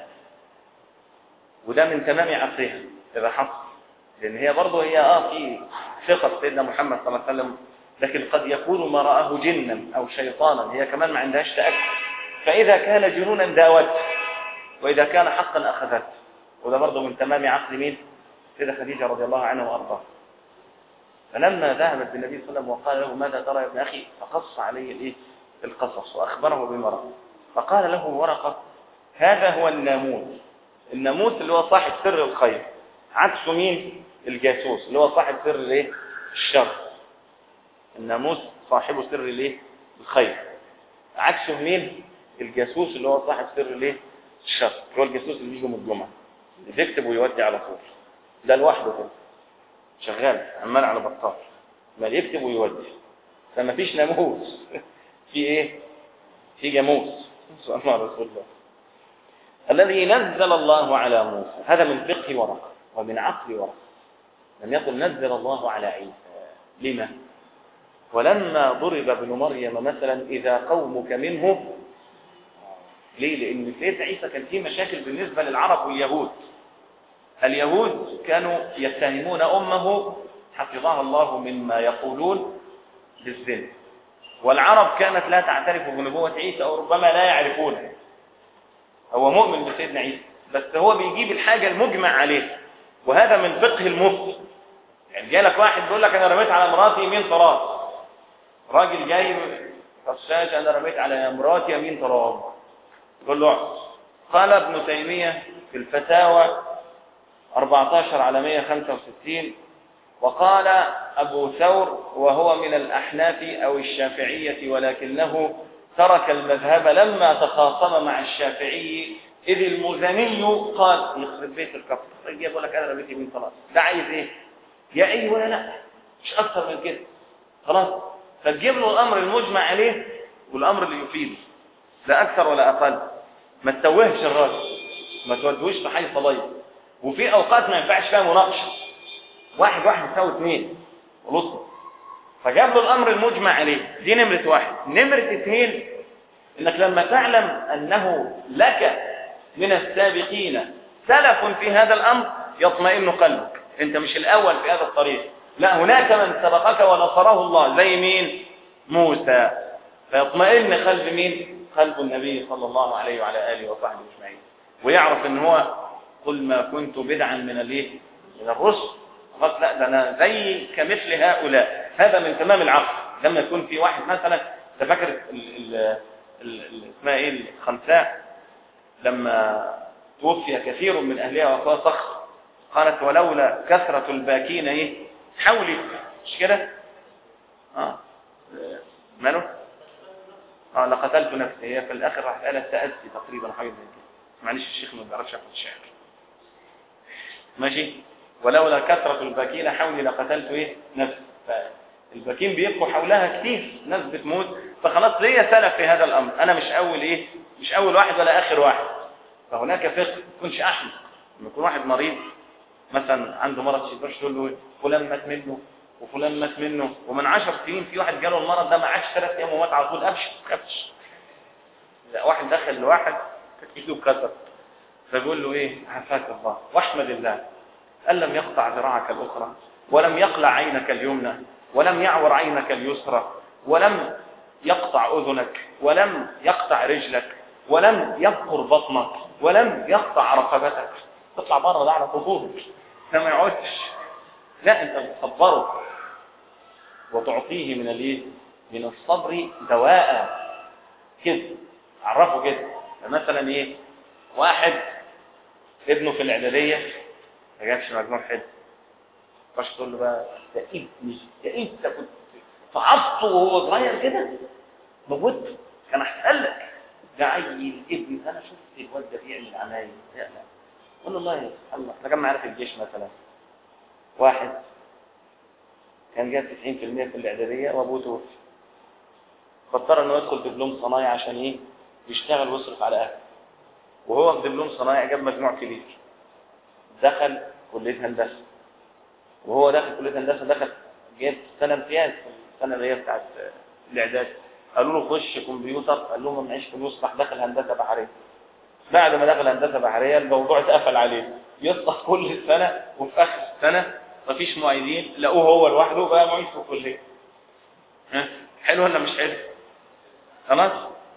وده من تمام عصرها اذا حصل لان هي برضه هي اه في ثقة سيدنا محمد صلى الله عليه وسلم لكن قد يكون ما رآه جنا او شيطانا هي كمان ما عندهاش تأكد فاذا كان جنونا داوته واذا كان حقا اخذته وده برضه من تمام عقل مين سيدة خديجة رضي الله عنها وارضاها فلما ذهبت بالنبي صلى الله عليه وسلم وقال له ماذا ترى يا ابن أخي فقص عليه الإيه؟ القصص وأخبره بما رأى فقال له ورقة هذا هو الناموس الناموس اللي هو صاحب سر الخير عكسه مين الجاسوس اللي هو صاحب سر الايه الشر الناموس صاحبه سر الايه الخير عكسه مين الجاسوس اللي هو صاحب سر الايه الشر هو الجاسوس اللي بيجي يوم الجمعه اللي بيكتب ويودي على طول ده لوحده كده شغال عمال على بطال ما يكتب ويودي فما فيش ناموس في ايه في جاموس سبحان الله رسول الله الذي نزل الله على موسى هذا من فقه ورقه ومن عقل ورقه لم يقل نزل الله على عيسى لما ولما ضرب ابن مريم مثلا اذا قومك منه ليه لان سيدنا عيسى كان فيه مشاكل بالنسبه للعرب واليهود اليهود كانوا يتهمون أمه حفظها الله مما يقولون بالزنا والعرب كانت لا تعترف بنبوة عيسى أو ربما لا يعرفونه هو مؤمن بسيدنا عيسى بس هو بيجيب الحاجة المجمع عليها وهذا من فقه المفتي يعني جالك واحد بيقول لك أنا رميت على مراتي يمين فراس راجل جاي رشاش انا رميت على مراتي يمين تراب يقول له قال ابن تيمية في الفتاوى 14 على 165 وقال أبو ثور وهو من الأحناف أو الشافعية ولكنه ترك المذهب لما تخاصم مع الشافعي إذ المزني قال يخرب بيت الكفر طيب يقول لك أنا رميت يمين خلاص ده عايز إيه يا أي ولا لا مش أكثر من كده خلاص فتجيب له الأمر المجمع عليه والأمر اللي يفيده لا أكثر ولا أقل ما تتوهش الراجل ما تودوش في حي صليب وفي أوقات ما ينفعش فيها مناقشة واحد واحد يساوي اثنين ولصه فجاب له الأمر المجمع عليه دي نمرة واحد نمرة اثنين انك لما تعلم انه لك من السابقين سلف في هذا الامر يطمئن قلبك انت مش الاول في هذا الطريق لا هناك من سبقك ونصره الله زي مين موسى فيطمئن قلب مين قلب النبي صلى الله عليه وعلى اله وصحبه اجمعين ويعرف ان هو قل ما كنت بدعا من الايه من الرسل خلاص لا ده انا زي كمثل هؤلاء هذا من تمام العقل لما يكون في واحد مثلا انت فاكر ال- ال- اسمها ايه الخنساء لما توفي كثير من اهلها واخوها صخر قالت ولولا كثرة الباكين ايه حولي مش كده اه ماله اه لقتلت نفسي هي في الاخر راح قالت تأسي تقريبا حاجه زي كده معلش الشيخ ما بيعرفش ياخد الشعر ماشي ولولا كثرة الباكين حولي لقتلت ايه نفسي الباكين بيبقوا حولها كتير ناس بتموت فخلاص هي سلف في هذا الامر انا مش اول ايه مش اول واحد ولا اخر واحد فهناك فقه ما يكونش احمد لما يكون واحد مريض مثلا عنده مرض شديد تقول له فلان مات منه وفلان مات منه ومن عشر سنين في واحد جاله المرض ده ما عادش ثلاث ايام ومات على طول ابشر ما تخافش لا واحد دخل لواحد كانت ايده اتكسر فبيقول له ايه عافاك الله واحمد الله ان لم يقطع ذراعك الاخرى ولم يقلع عينك اليمنى ولم يعور عينك اليسرى ولم يقطع اذنك ولم يقطع رجلك ولم يبقر بطنك ولم يقطع رقبتك تطلع بره ده على طفولك ده ما يقعدش لا انت بتصبره وتعطيه من الايه من الصبر دواء كده عرفه كده مثلا ايه واحد ابنه في الاعداديه ما جابش مجموع حلو تخش تقول له بقى ده ابني ده انت كنت فعصته وهو صغير كده موته كان احسن لك ده عيل ابني انا شفت الواد ده بيعمل عمايل لا قول له الله يا الله احنا كان معانا في الجيش مثلا واحد كان جاب 90% في الاعداديه وابوه توفي فاضطر انه يدخل دبلوم صنايع عشان ايه يشتغل ويصرف على اهله وهو في دبلوم صنايع جاب مجموع كبير دخل كليه هندسه وهو داخل كليه هندسه دخل جاب سنه امتياز في السنه اللي هي بتاعت الاعداد قالوا له خش كمبيوتر قال لهم معيش فلوس راح دخل هندسه بحريه بعد ما دخل هندسه بحريه الموضوع اتقفل عليه يسقط كل السنه وفي اخر السنه مفيش معيدين لقوه هو لوحده بقى معيد في الكليه ها حلو ولا مش حلو خلاص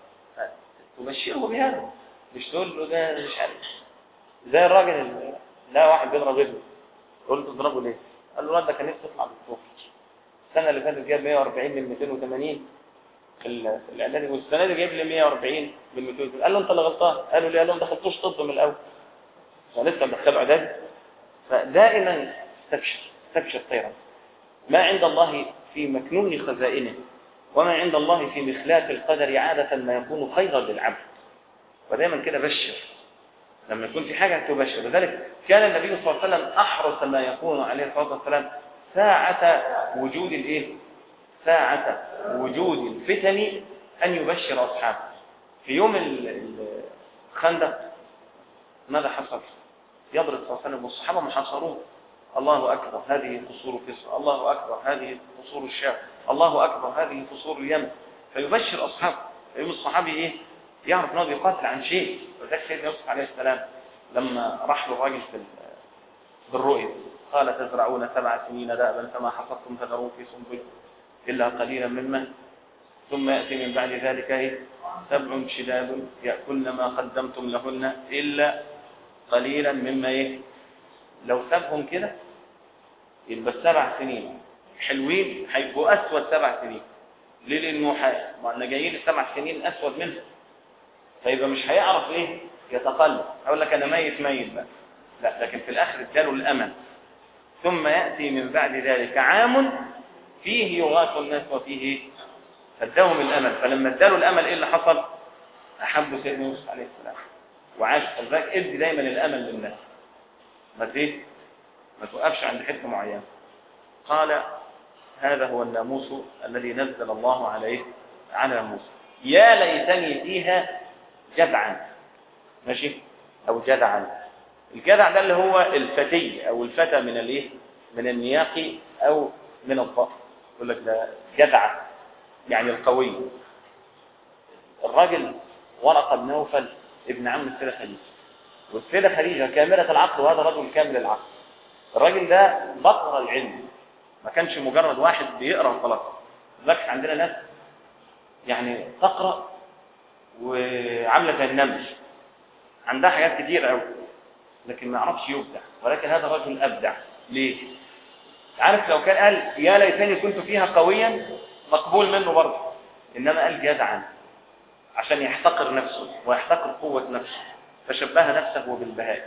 تبشره بهذا مش تقول له ده مش عارف زي الراجل اللي لا واحد بيضرب ابنه قلت تضربه ليه قال له الواد ده كان نفسه يطلع دكتور السنه اللي فاتت جاب 140 من 280 في ال- في الاعدادي والسنه دي جايب لي 140 من 280 قال له انت اللي غلطان قال له ليه قال له ما دخلتوش طب من الاول فلسه مدخله اعدادي فدائما استبشر استبشر خيرا ما عند الله في مكنون خزائنه وما عند الله في مخلاف القدر عادة ما يكون خيرا للعبد ودائما كده بشر لما يكون في حاجة تبشر لذلك كان النبي صلى الله عليه وسلم أحرص ما يكون عليه الصلاة والسلام ساعة وجود الإيه؟ ساعة وجود الفتن أن يبشر أصحابه في يوم ال- ال- الخندق ماذا حصل؟ يضرب صلى الله عليه وسلم والصحابة محاصرون الله أكبر هذه قصور كسرى الله أكبر هذه قصور الشام الله أكبر هذه قصور اليمن فيبشر أصحابه فيوم الصحابي إيه يعرف أنه بيقاتل عن شيء وذلك سيدنا يوسف عليه السلام لما راح له الراجل في ال- بالرؤيا قال تزرعون سبع سنين دابا فما حصدتم فذروا في سنبله إلا قليلا مما ثم يأتي من بعد ذلك إيه سبع شداد يأكلن ما قدمتم لهن إلا قليلا مما إيه لو سابهم كده يبقى السبع سنين حلوين هيبقوا أسود سبع سنين ليه لانه ح... ما احنا جايين السبع سنين اسود منه فيبقى مش هيعرف ايه يتقلب اقول لك انا ميت ميت بقى لا لكن في الاخر اداله الامل ثم ياتي من بعد ذلك عام فيه يغاث الناس وفيه اداهم الامل فلما اداله الامل ايه اللي حصل احب سيدنا يوسف عليه السلام وعاش خلي ادي دايما الامل للناس ما تيه ما توقفش عند حته معينه قال هذا هو الناموس الذي نزل الله عليه على موسى يا ليتني فيها جدعا ماشي او جدعا الجدع ده اللي هو الفتي او الفتى من الايه من النياق او من الضأن يقول لك ده جدع يعني القوي الراجل ورقه بن نوفل ابن عم السيده خديجه والسيده خديجه كامله العقل وهذا رجل كامل العقل الراجل ده بطل العلم ما كانش مجرد واحد بيقرا وخلاص لذلك عندنا ناس يعني تقرا وعامله زي النمل عندها حاجات كتير قوي لكن ما يعرفش يبدع ولكن هذا الرجل ابدع ليه عارف لو كان قال يا ليتني كنت فيها قويا مقبول منه برضه انما قال جدعا عشان يحتقر نفسه ويحتقر قوه نفسه فشبه نفسه بالبهائم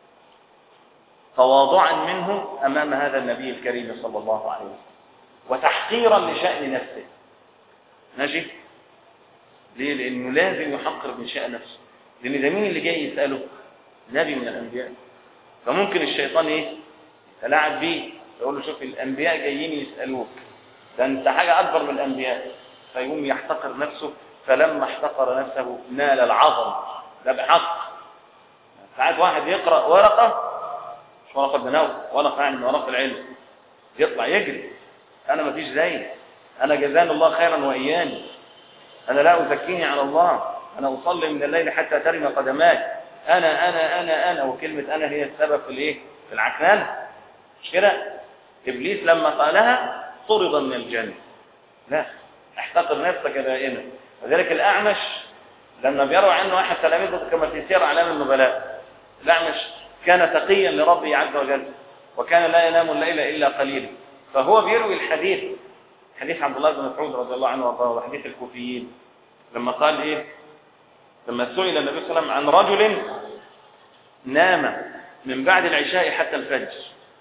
تواضعا منه امام هذا النبي الكريم صلى الله عليه وسلم وتحقيرا لشان نفسه ماشي ليه لانه لازم يحقر من شان نفسه لان ده مين اللي جاي يساله نبي من الانبياء فممكن الشيطان ايه يتلاعب بيه يقول له شوف الانبياء جايين يسالوك ده انت حاجه اكبر من الانبياء فيقوم يحتقر نفسه فلما احتقر نفسه نال العظم ده بحق ساعات واحد يقرا ورقه مش ورقه بنو ورقه يعني من ورق العلم يطلع يجري انا ما فيش زي انا جزاني الله خيرا واياني انا لا ازكيني على الله انا اصلي من الليل حتى ترم قدماك انا انا انا انا وكلمه انا هي السبب في الايه في العكنان مش كده ابليس لما قالها طرد من الجنه لا احتقر نفسك دائما وذلك الاعمش لما بيروى عنه احد تلاميذه كما في سير اعلام النبلاء الاعمش كان تقيا لربه عز وجل وكان لا ينام الليل الا قليلا فهو بيروي الحديث حديث عبد الله بن مسعود رضي الله عنه وارضاه وحديث الكوفيين لما قال ايه لما سئل النبي صلى الله عليه وسلم عن رجل نام من بعد العشاء حتى الفجر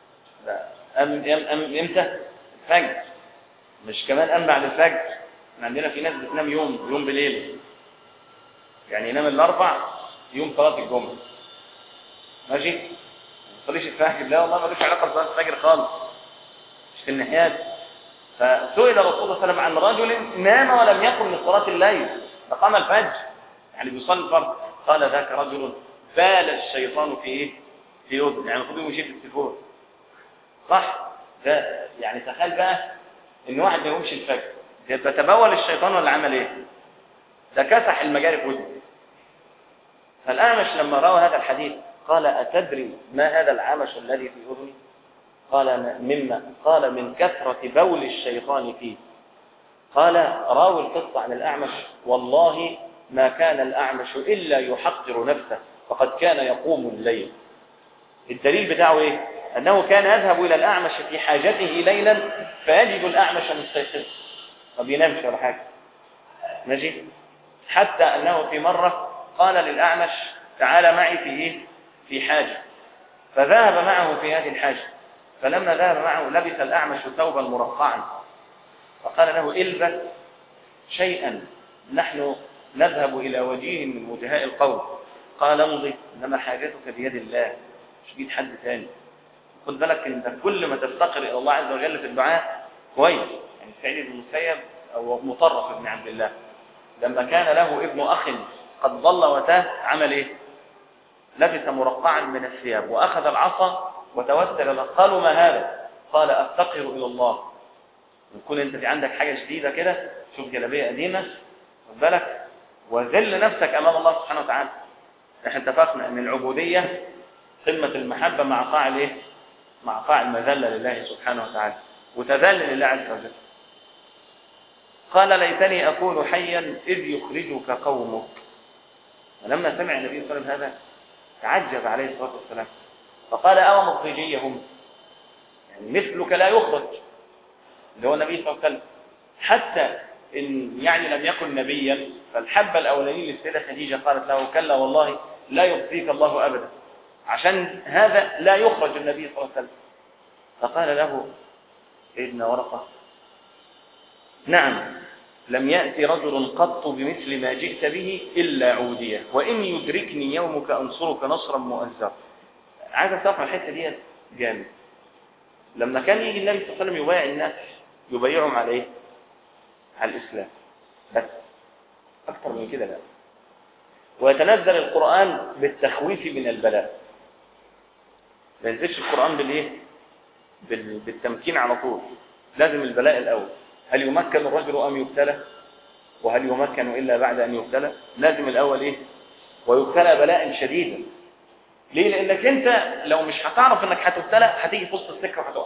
أم أم أم امتى الفجر مش كمان أم بعد الفجر احنا عندنا في ناس بتنام يوم يوم بليل يعني ينام الاربع يوم صلاه الجمعه ماشي ما تصليش الفجر لا والله ملوش علاقه بصلاه الفجر خالص مش في الناحيات فسئل الرسول صلى الله عليه وسلم عن رجل نام ولم يقم من صلاه الليل فقام الفجر يعني بيصلي الفرض قال ذاك رجل بال الشيطان في ايه في يد يعني المفروض يمشي في التليفون صح ده يعني تخيل بقى ان واحد ما يقومش الفجر يبقى تبول الشيطان ولا عمل ايه ده كسح المجاري في وجهه فالاعمش لما راى هذا الحديث قال اتدري ما هذا العمش الذي في اذني قال مما قال من كثره بول الشيطان فيه قال راوي القصه عن الاعمش والله ما كان الأعمش إلا يحقر نفسه فقد كان يقوم الليل الدليل بتاعه إيه؟ أنه كان يذهب إلى الأعمش في حاجته ليلا فيجد الأعمش مستيقظ ما بينامش ولا حاجة ماشي حتى أنه في مرة قال للأعمش تعال معي في إيه؟ في حاجة فذهب معه في هذه الحاجة فلما ذهب معه لبس الأعمش ثوبا مرقعا فقال له البس شيئا نحن نذهب إلى وجيه من وجهاء القوم قال امضي إنما حاجتك بيد الله مش بيد حد ثاني خد بالك انت كل ما تفتقر إلى الله عز وجل في الدعاء كويس يعني سعيد بن المسيب أو مطرف بن عبد الله لما كان له ابن أخ قد ضل وتاه عمل إيه لبس مرقعا من الثياب وأخذ العصا وتوسل له قالوا ما هذا قال أفتقر إلى الله يكون أنت في عندك حاجة جديدة كده شوف جلابية قديمة خد بالك وذل نفسك امام الله سبحانه وتعالى احنا اتفقنا ان العبوديه قمه المحبه مع فاعل ايه مع فاعل مذله لله سبحانه وتعالى وتذل لله عز وجل قال ليتني اكون حيا اذ يخرجك قومك ولما سمع النبي صلى الله عليه وسلم هذا تعجب عليه الصلاه والسلام فقال او مخرجيهم يعني مثلك لا يخرج اللي هو النبي صلى الله عليه وسلم حتى إن يعني لم يكن نبيا فالحبة الأولانية للسيدة خديجة قالت له كلا والله لا يخزيك الله أبدا عشان هذا لا يخرج النبي صلى الله عليه وسلم فقال له سيدنا ورقة نعم لم يأتي رجل قط بمثل ما جئت به إلا عودية وإن يدركني يومك أنصرك نصرا مؤزرا عايز أستفهم الحتة دي جامد لما كان يجي النبي صلى الله عليه وسلم يبايع الناس يبايعهم على ايه على الإسلام بس أكثر من كده لا ويتنزل القرآن بالتخويف من البلاء ما ينزلش القرآن بالايه بالتمكين على طول لازم البلاء الأول هل يمكن الرجل أم يبتلى وهل يمكن إلا بعد أن يبتلى لازم الأول إيه ويبتلى بلاء شديدا ليه لأنك أنت لو مش هتعرف أنك هتبتلى هتيجي في وسط السكة وهتقع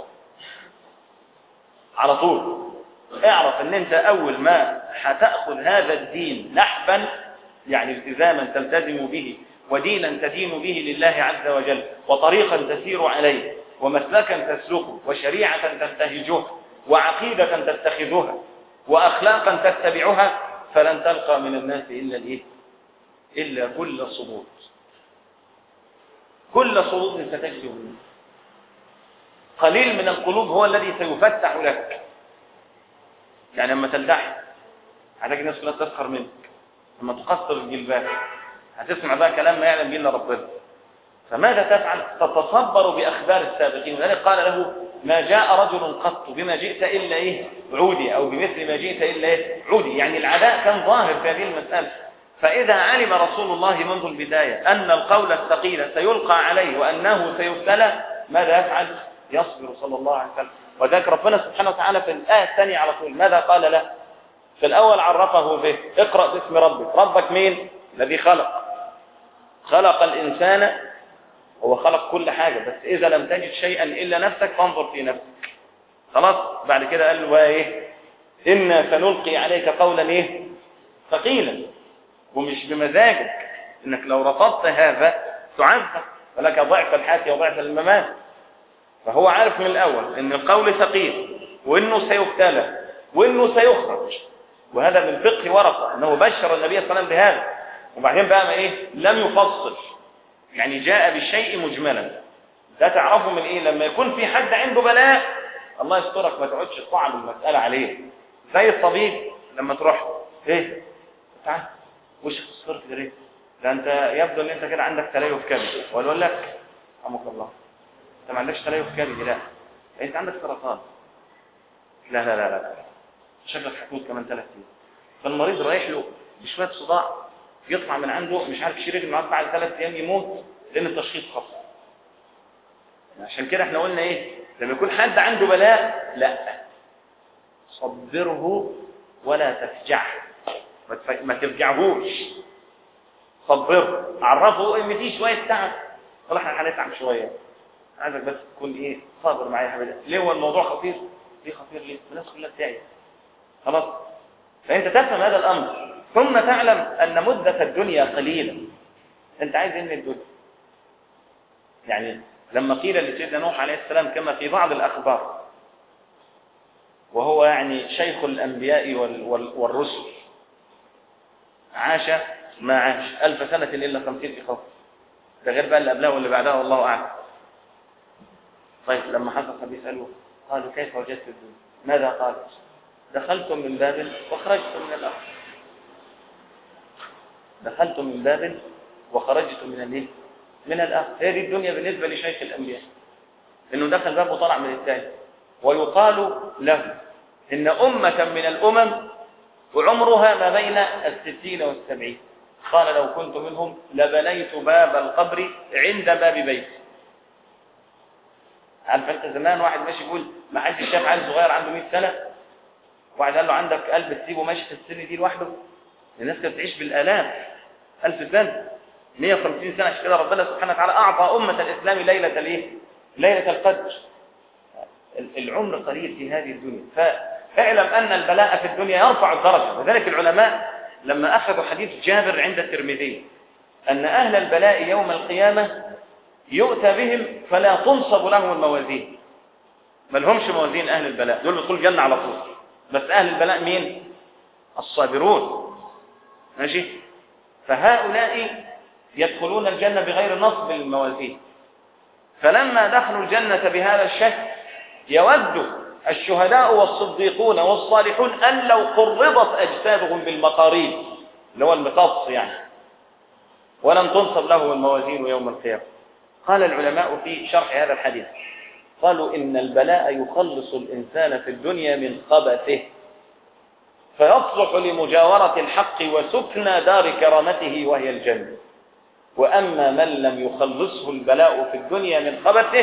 على طول اعرف ان انت اول ما هتأخذ هذا الدين نحبا يعني التزاما تلتزم به ودينا تدين به لله عز وجل وطريقا تسير عليه ومسلكا تسلكه وشريعة تنتهجها وعقيدة تتخذها وأخلاقا تتبعها فلن تلقى من الناس إلا الإيه؟ إلا كل صدود كل صدود ستجد منه قليل من القلوب هو الذي سيفتح لك يعني لما تلتحي هتجد الناس كلها تسخر منك لما تقصر الجلباب هتسمع بقى كلام ما يعلم به الا ربنا فماذا تفعل تتصبر باخبار السابقين ولذلك قال له ما جاء رجل قط بما جئت الا ايه عودي او بمثل ما جئت الا ايه عودي يعني العداء كان ظاهر في هذه المساله فاذا علم رسول الله منذ البدايه ان القول الثقيل سيلقى عليه وانه سيبتلى ماذا يفعل يصبر صلى الله عليه وسلم وذلك ربنا سبحانه وتعالى في الآية الثانية على طول ماذا قال له في الأول عرفه به اقرأ باسم ربك ربك مين الذي خلق خلق الإنسان هو خلق كل حاجة بس إذا لم تجد شيئا إلا نفسك فانظر في نفسك خلاص بعد كده قال له ايه إنا سنلقي عليك قولا إيه ثقيلا ومش بمزاجك إنك لو رفضت هذا تعذب ولك ضعف الحياة وضعف الممات فهو عارف من الأول ان القول ثقيل وانه سيبتلى وانه سيخرج وهذا من فقه ورقة انه بشر النبي صلى الله عليه وسلم بهذا وبعدين بقى ما ايه لم يفصل يعني جاء بالشيء مجملا ده تعرفه من ايه لما يكون في حد عنده بلاء الله يسترك ما تقعدش تصعب المسألة عليه زي الطبيب لما تروح ايه تعال وش صفرت ليه ده انت يبدو ان انت كده عندك تليف كبد ولا لك رحمك الله انت ما عندكش تليف كبدي لا انت عندك سرطان لا لا لا لا شكلك هتموت كمان ثلاث ايام فالمريض رايح له بشويه صداع يطلع من عنده مش عارف يشيل رجله معاه بعد ثلاث ايام يموت لان التشخيص خاص عشان كده احنا قلنا ايه لما يكون حد عنده بلاء لا صبره ولا تفجعه ما تفجعهوش صبره عرفه ان في شويه تعب والله احنا هنتعب شويه عايزك بس تكون ايه صابر معايا يا حبيبي ليه هو الموضوع خطير ليه خطير ليه الناس كلها بتاعي خلاص فانت تفهم هذا الامر ثم تعلم ان مدة الدنيا قليلة انت عايز ايه من الدنيا يعني لما قيل لسيدنا نوح عليه السلام كما في بعض الاخبار وهو يعني شيخ الانبياء وال وال والرسل عاش ما عاش ألف سنة إلا خمسين إخوة ده غير بقى اللي قبلها واللي بعدها والله أعلم طيب لما حصل بيسألوه قالوا كيف وجدت الدنيا ماذا قال دخلتم من باب وخرجتم من الآخر دخلتم من باب وخرجتم من الايه من الآخر هي دي الدنيا بالنسبة لشيخ الأنبياء إنه دخل باب وطلع من الثاني ويقال له إن أمة من الأمم وعمرها ما بين الستين والسبعين قال لو كنت منهم لبنيت باب القبر عند باب بيتي عارف انت زمان واحد ماشي يقول ما حدش شاف عيل صغير عنده 100 سنه واحد قال له عندك قلب تسيبه ماشي في السن دي لوحده الناس كانت بتعيش بالالاف 1000 سنه 150 سنه عشان كده ربنا سبحانه وتعالى اعطى امه الاسلام ليله الايه ليله القدر العمر قليل في هذه الدنيا فاعلم ان البلاء في الدنيا يرفع الدرجه لذلك العلماء لما اخذوا حديث جابر عند الترمذي ان اهل البلاء يوم القيامه يؤتى بهم فلا تنصب لهم الموازين ما لهمش موازين أهل البلاء دول بيدخلوا الجنة على طول بس أهل البلاء مين الصابرون ماشي فهؤلاء يدخلون الجنة بغير نصب الموازين فلما دخلوا الجنة بهذا الشكل يود الشهداء والصديقون والصالحون أن لو قرضت أجسادهم بالمقاريب اللي هو المقص يعني ولم تنصب له الموازين يوم القيامة قال العلماء في شرح هذا الحديث قالوا إن البلاء يخلص الإنسان في الدنيا من خبثه فيصلح لمجاورة الحق وسكنى دار كرامته وهي الجنة وأما من لم يخلصه البلاء في الدنيا من خبثه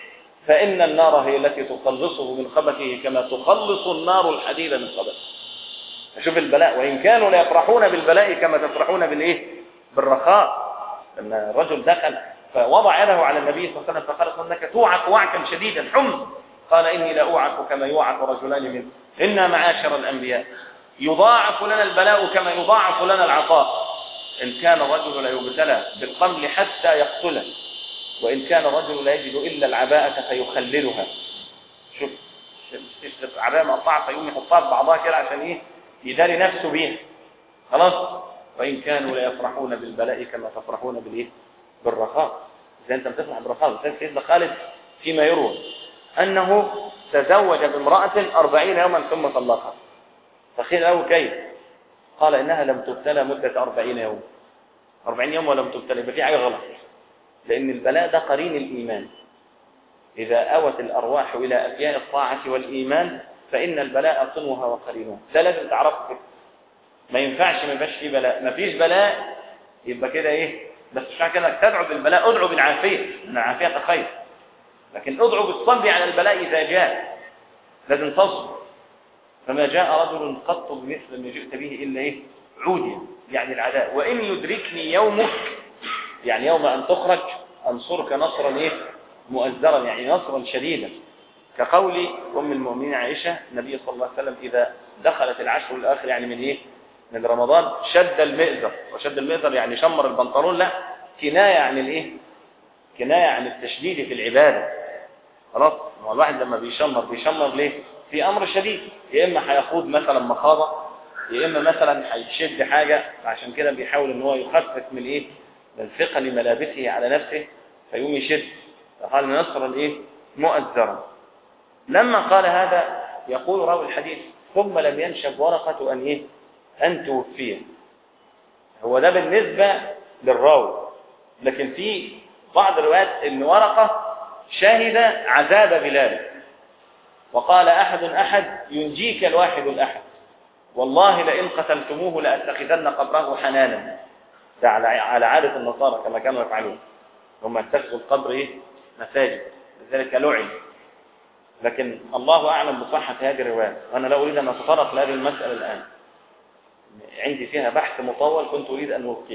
فإن النار هي التي تخلصه من خبثه كما تخلص النار الحديد من خبثه شوف البلاء وإن كانوا ليفرحون بالبلاء كما تفرحون بالإيه بالرخاء لما الرجل دخل فوضع يده على النبي صلى الله عليه وسلم فقال انك توعك وعكا شديدا حم قال اني لاوعك كما يوعك رجلان منه انا معاشر الانبياء يضاعف لنا البلاء كما يضاعف لنا العطاء ان كان الرجل لا يبتلى بالقمل حتى يقتله وان كان الرجل لا يجد الا العباءه فيخللها شوف عباءه مقطعه فيقوم يحطها في بعضها كده عشان ايه يداري نفسه بيها خلاص وإن كانوا ليفرحون بالبلاء كما تفرحون بالإيه؟ بالرخاء إذا أنت بتفرح بالرخاء مثال سيدنا خالد فيما يروى أنه تزوج بامرأة أربعين يوما ثم طلقها تخيل له كيف قال إنها لم تبتلى مدة أربعين يوم أربعين يوم ولم تبتلى يبقى في حاجة غلط لأن البلاء ده قرين الإيمان إذا أوت الأرواح إلى أبيان الطاعة والإيمان فإن البلاء قنوها وقرينها ده لازم تعرفه كده ما ينفعش ما يبقاش فيه بلاء ما فيش بلاء يبقى كده ايه بس مش كده انك تدعو بالبلاء ادعو بالعافيه ان العافيه خير لكن ادعو بالصبر على البلاء اذا جاء لازم تصبر فما جاء رجل قط بمثل ما جئت به الا ايه عودي يعني العداء وان يدركني يومك يعني يوم ان تخرج انصرك نصرا ايه مؤزرا يعني نصرا شديدا كقول ام المؤمنين عائشه النبي صلى الله عليه وسلم اذا دخلت العشر الاخر يعني من ايه من رمضان شد المئزر وشد المئزر يعني شمر البنطلون لا كناية عن الايه كناية عن التشديد في العبادة خلاص هو الواحد لما بيشمر بيشمر ليه في امر شديد يا اما هيخوض مثلا مخاضة يا اما مثلا هيشد حاجة عشان كده بيحاول ان هو يخفف من ايه من ثقل ملابسه على نفسه فيقوم يشد فقال نصر الايه مؤزرا لما قال هذا يقول راوي الحديث ثم لم ينشب ورقة ان ايه أن توفيه هو ده بالنسبة للراوي لكن في بعض الروايات ان ورقة شهد عذاب بلال وقال أحد أحد ينجيك الواحد الأحد والله لئن قتلتموه لأتخذن قبره حنانا ده على عادة النصارى كما كانوا يفعلون هم اتخذوا القبر إيه؟ مساجد لذلك لعن لكن الله أعلم بصحة هذه الرواية وأنا لا أريد أن أتطرق لهذه المسألة الآن عندي فيها بحث مطول كنت أريد أن ألقيه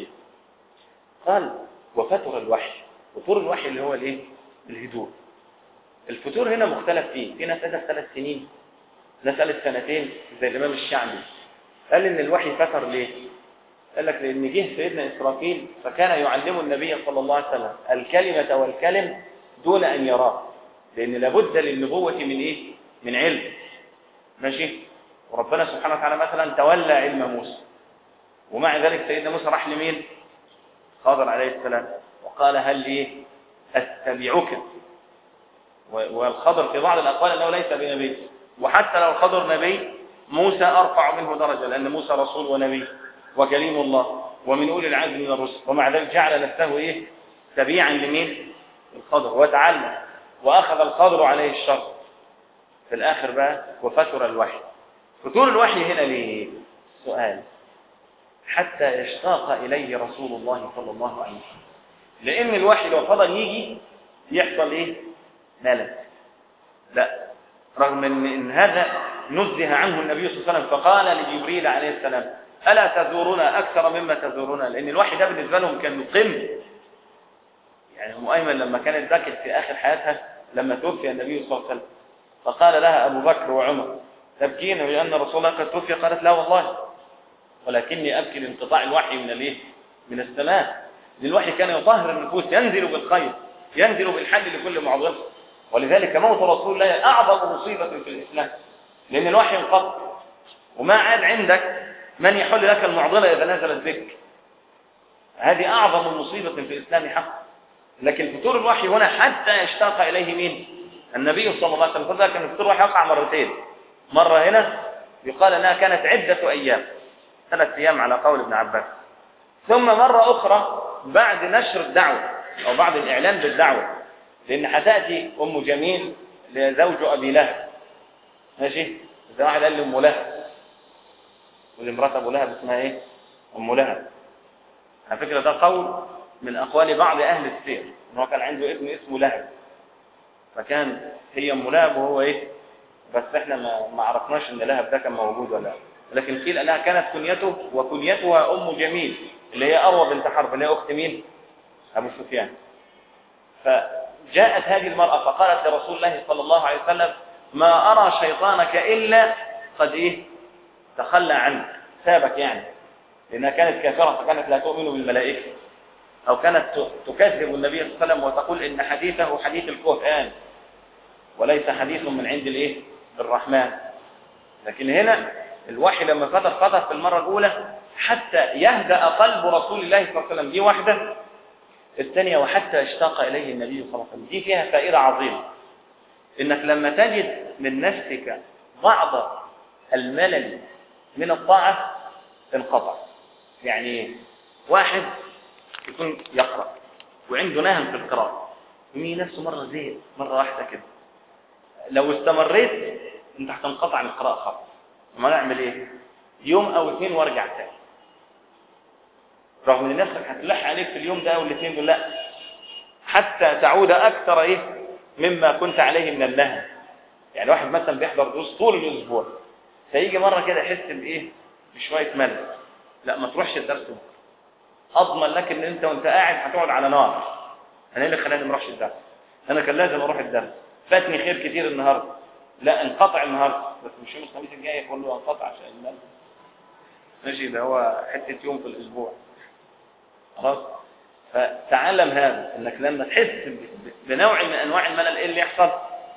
قال وفتر الوحي فتور الوحي اللي هو الايه الهدوء الفتور هنا مختلف فيه في ناس قالت ثلاث سنين ناس قالت سنتين زي الإمام الشعبي قال إن الوحي فتر ليه قال لك لأن جه سيدنا إسرافيل فكان يعلم النبي صلى الله عليه وسلم الكلمة والكلم دون أن يراه لأن لابد للنبوة من إيه من علم ماشي وربنا سبحانه وتعالى مثلا تولى علم موسى ومع ذلك سيدنا موسى راح لمين خضر عليه السلام وقال هل لي أتبعك والخضر في بعض الأقوال أنه ليس بنبي وحتى لو الخضر نبي موسى أرفع منه درجة لأن موسى رسول ونبي وكليم الله ومن أولي العزم من الرسل ومع ذلك جعل نفسه إيه تبيعا لمين الخضر وتعلم وأخذ الخضر عليه الشر في الآخر بقى وفتر الوحي فتور الوحي هنا ليه سؤال حتى يشتاق إليه رسول الله صلى الله عليه وسلم لأن الوحي لو فضل يجي يحصل إيه ملك لا رغم أن, إن هذا نزه عنه النبي صلى الله عليه وسلم فقال لجبريل عليه السلام ألا تزورنا أكثر مما تزورنا لأن الوحي ده بالنسبة لهم كان قم يعني أم أيمن لما كانت ذاكر في آخر حياتها لما توفي النبي صلى الله عليه وسلم فقال لها أبو بكر وعمر تبكين لأن رسول الله قد توفي قالت لا والله ولكني أبكي لانقطاع الوحي من الايه من السماء الوحي كان يطهر النفوس ينزل بالخير ينزل بالحل لكل معضله ولذلك موت رسول الله أعظم مصيبة في الإسلام لأن الوحي انقطع وما عاد عندك من يحل لك المعضلة إذا نزلت بك هذه أعظم مصيبة في الإسلام حق لكن فتور الوحي هنا حتى يشتاق إليه مين النبي صلى الله عليه وسلم فذلك أن فتور الوحي يقع مرتين مرة هنا يقال أنها كانت عدة أيام ثلاث أيام على قول ابن عباس ثم مرة أخرى بعد نشر الدعوة أو بعد الإعلان بالدعوة لأن هتأتي أم جميل لزوج أبي لهب ماشي إذا واحد قال لي أم لهب والامرأة أبو لهب اسمها إيه أم لهب على فكرة ده قول من أقوال بعض أهل السير إن هو كان عنده ابن اسمه لهب فكان هي أم لهب وهو إيه بس إحنا ما, ما عرفناش إن لهب ده كان موجود ولا لا لكن قيل أنها كانت كنيته وكنيتها أم جميل اللي هي أروى بنت حرب اللي هي أخت مين أبو سفيان فجاءت هذه المرأة فقالت لرسول الله صلى الله عليه وسلم ما أرى شيطانك إلا قد إيه تخلى عنك سابك يعني لأنها كانت كافرة فكانت لا تؤمن بالملائكة أو كانت تكذب النبي صلى الله عليه وسلم وتقول إن حديثه حديث الكهان وليس حديث من عند الإيه الرحمن لكن هنا الوحي لما فتح فتح في المرة الأولى حتى يهدأ قلب رسول الله صلى الله عليه وسلم دي واحدة الثانية وحتى اشتاق إليه النبي صلى الله عليه وسلم دي فيها فائدة عظيمة إنك لما تجد من نفسك بعض الملل من الطاعة انقطع يعني واحد يكون يقرأ وعنده نهم في القراءة يمي نفسه مرة زهق مرة واحدة كده لو استمريت انت هتنقطع عن القراءة خالص ما نعمل ايه يوم او اثنين وارجع تاني رغم ان نفسك هتلح عليك في اليوم ده او الاثنين دول لا حتى تعود اكثر ايه مما كنت عليه من النهي يعني واحد مثلا بيحضر دروس طول الاسبوع فيجي مره كده يحس بايه بشويه ملل لا ما تروحش الدرس بكره اضمن لك ان انت وانت قاعد هتقعد على نار انا اللي خلاني ما اروحش الدرس انا كان لازم اروح الدرس فاتني خير كتير النهارده لا انقطع النهارده بس مش يوم الخميس الجاي يقول له انقطع عشان الملل ماشي ده هو حته يوم في الاسبوع خلاص فتعلم هذا انك لما تحس بنوع من انواع الملل ايه اللي يحصل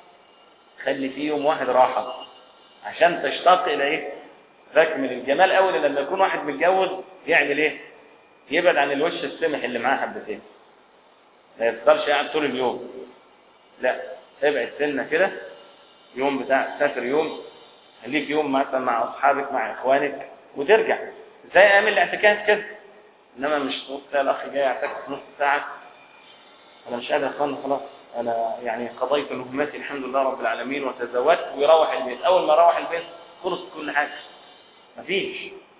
خلي فيه يوم واحد راحه عشان تشتاق الى ايه ذاك من الجمال قوي لما يكون واحد متجوز يعمل ايه يبعد عن الوش السمح اللي معاه حبتين ما يفضلش قاعد طول اليوم لا ابعد سنه كده يوم بتاع سافر يوم خليك يوم مثلا مع اصحابك مع اخوانك وترجع زي ايام الاعتكاف كده انما مش نص ساعه الاخ جاي يعتكف نص ساعه انا مش قادر اخوان خلاص انا يعني قضيت مهمتي الحمد لله رب العالمين وتزوجت ويروح البيت اول ما يروح البيت خلصت كل حاجه مفيش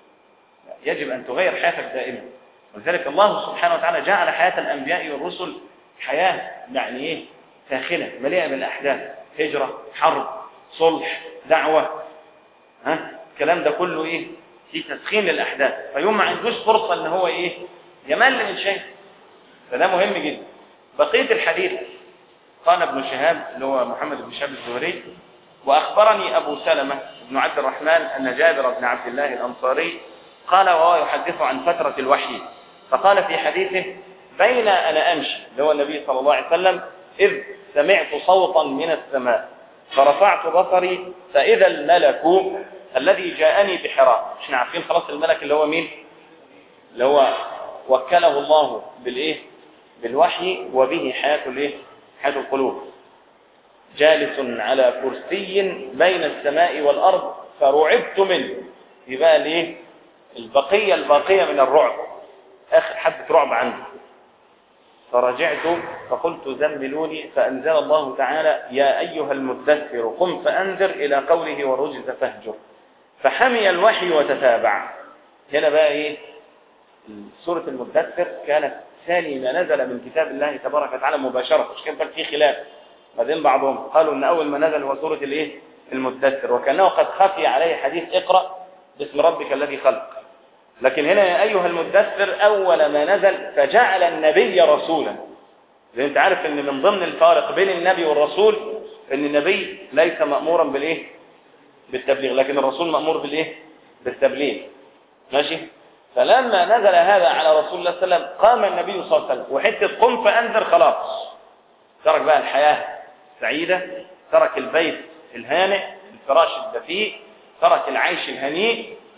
يجب ان تغير حياتك دائما ولذلك الله سبحانه وتعالى جعل حياه الانبياء والرسل حياه يعني ايه ساخنه مليئه بالاحداث هجره حرب صلح دعوه ها الكلام ده كله ايه في تسخين للاحداث فيوم ما عندوش فرصه ان هو ايه يمل من شيء فده مهم جدا بقيه الحديث قال ابن شهاب اللي هو محمد بن شهاب الزهري واخبرني ابو سلمه بن عبد الرحمن ان جابر بن عبد الله الانصاري قال وهو يحدث عن فتره الوحي فقال في حديثه بين انا امشي اللي هو النبي صلى الله عليه وسلم اذ سمعت صوتا من السماء فرفعت بصري فاذا الملك الذي جاءني بحراء احنا عارفين خلاص الملك اللي هو مين اللي هو وكله الله بالايه بالوحي وبه حياه الايه حياه القلوب جالس على كرسي بين السماء والارض فرعبت منه يبقى الايه البقيه الباقيه من الرعب اخر حبه رعب عندي فرجعت فقلت زملوني فانزل الله تعالى يا ايها المدثر قم فانذر الى قوله ورجز فاهجر فحمي الوحي وتتابع هنا بقى ايه سورة المدثر كانت ثاني ما نزل من كتاب الله تبارك وتعالى مباشرة مش كان في خلاف ما بين بعضهم قالوا ان اول ما نزل هو سورة الايه المدثر وكانه قد خفي عليه حديث اقرأ باسم ربك الذي خلق لكن هنا يا ايها المدثر اول ما نزل فجعل النبي رسولا لان انت عارف ان من ضمن الفارق بين النبي والرسول ان النبي ليس مأمورا بالايه بالتبليغ لكن الرسول مأمور بالايه بالتبليغ ماشي فلما نزل هذا على رسول الله صلى الله عليه وسلم قام النبي صلى الله عليه وسلم وحته قم فانذر خلاص ترك بقى الحياه سعيده ترك البيت الهانئ الفراش الدفيء ترك العيش الهنيء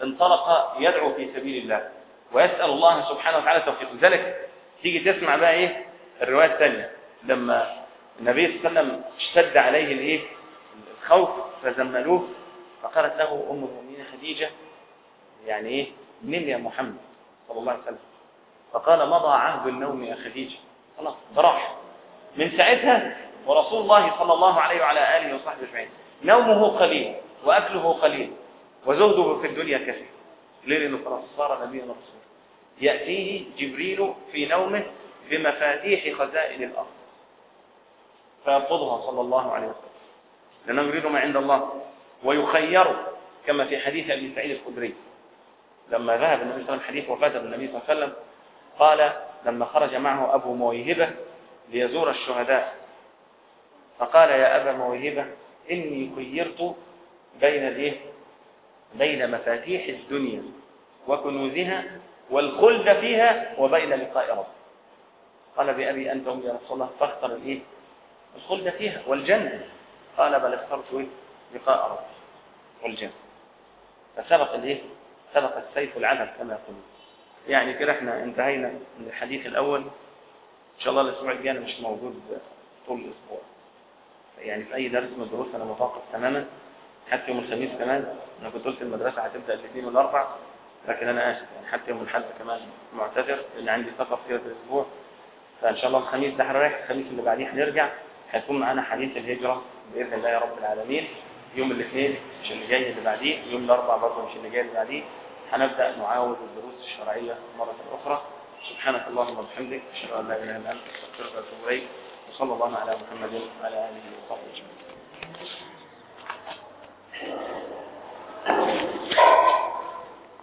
انطلق يدعو في سبيل الله ويسأل الله سبحانه وتعالى توفيق لذلك تيجي تسمع بقى ايه الرواية الثانية لما النبي صلى الله عليه وسلم اشتد عليه الايه الخوف فزملوه فقالت له ام المؤمنين خديجة يعني ايه نم يا محمد صلى الله عليه وسلم فقال مضى عهد النوم يا خديجة خلاص براح من ساعتها ورسول الله صلى الله عليه وعلى آله وصحبه اجمعين نومه قليل وأكله قليل وزهده في الدنيا كثير ليه لأنه خلاص صار نبيا رسولا يأتيه جبريل في نومه بمفاتيح خزائن الأرض فيرفضها صلى الله عليه وسلم لأنه يريد ما عند الله ويخير كما في حديث أبي سعيد الخدري لما ذهب النبي صلى الله عليه وسلم حديث وفاة النبي صلى الله عليه وسلم قال لما خرج معه أبو مويهبة ليزور الشهداء فقال يا أبا مويهبة إني خيرت بين الايه بين مفاتيح الدنيا وكنوزها والخلد فيها وبين لقاء رب قال بأبي أنت أم يا رسول الله فاختر الإيه الخلد فيها والجنة قال بل اخترت إيه لقاء رب والجنة فسبق الإيه سبق السيف العدل كما يقولون يعني كده احنا انتهينا من الحديث الأول إن شاء الله الأسبوع الجاي أنا مش موجود طول الأسبوع يعني في أي درس من الدروس أنا متوقف تماما حتى يوم الخميس كمان أنا كنت قلت المدرسة هتبدأ الاثنين والأربع لكن أنا آسف يعني حتى يوم الحد كمان معتذر لأن عندي سفر في الأسبوع فإن شاء الله الخميس ده هنريح الخميس اللي بعديه هنرجع هيكون معانا حديث الهجرة بإذن الله يا رب العالمين يوم الاثنين مش اللي جاي اللي بعديه يوم الأربع برضه مش اللي جاي اللي بعديه هنبدأ نعاود الدروس الشرعية مرة أخرى سبحانك اللهم وبحمدك أشهد أن لا إله إلا أنت أستغفرك وأتوب إليك وصلى الله على محمد وعلى آله وصحبه أجمعين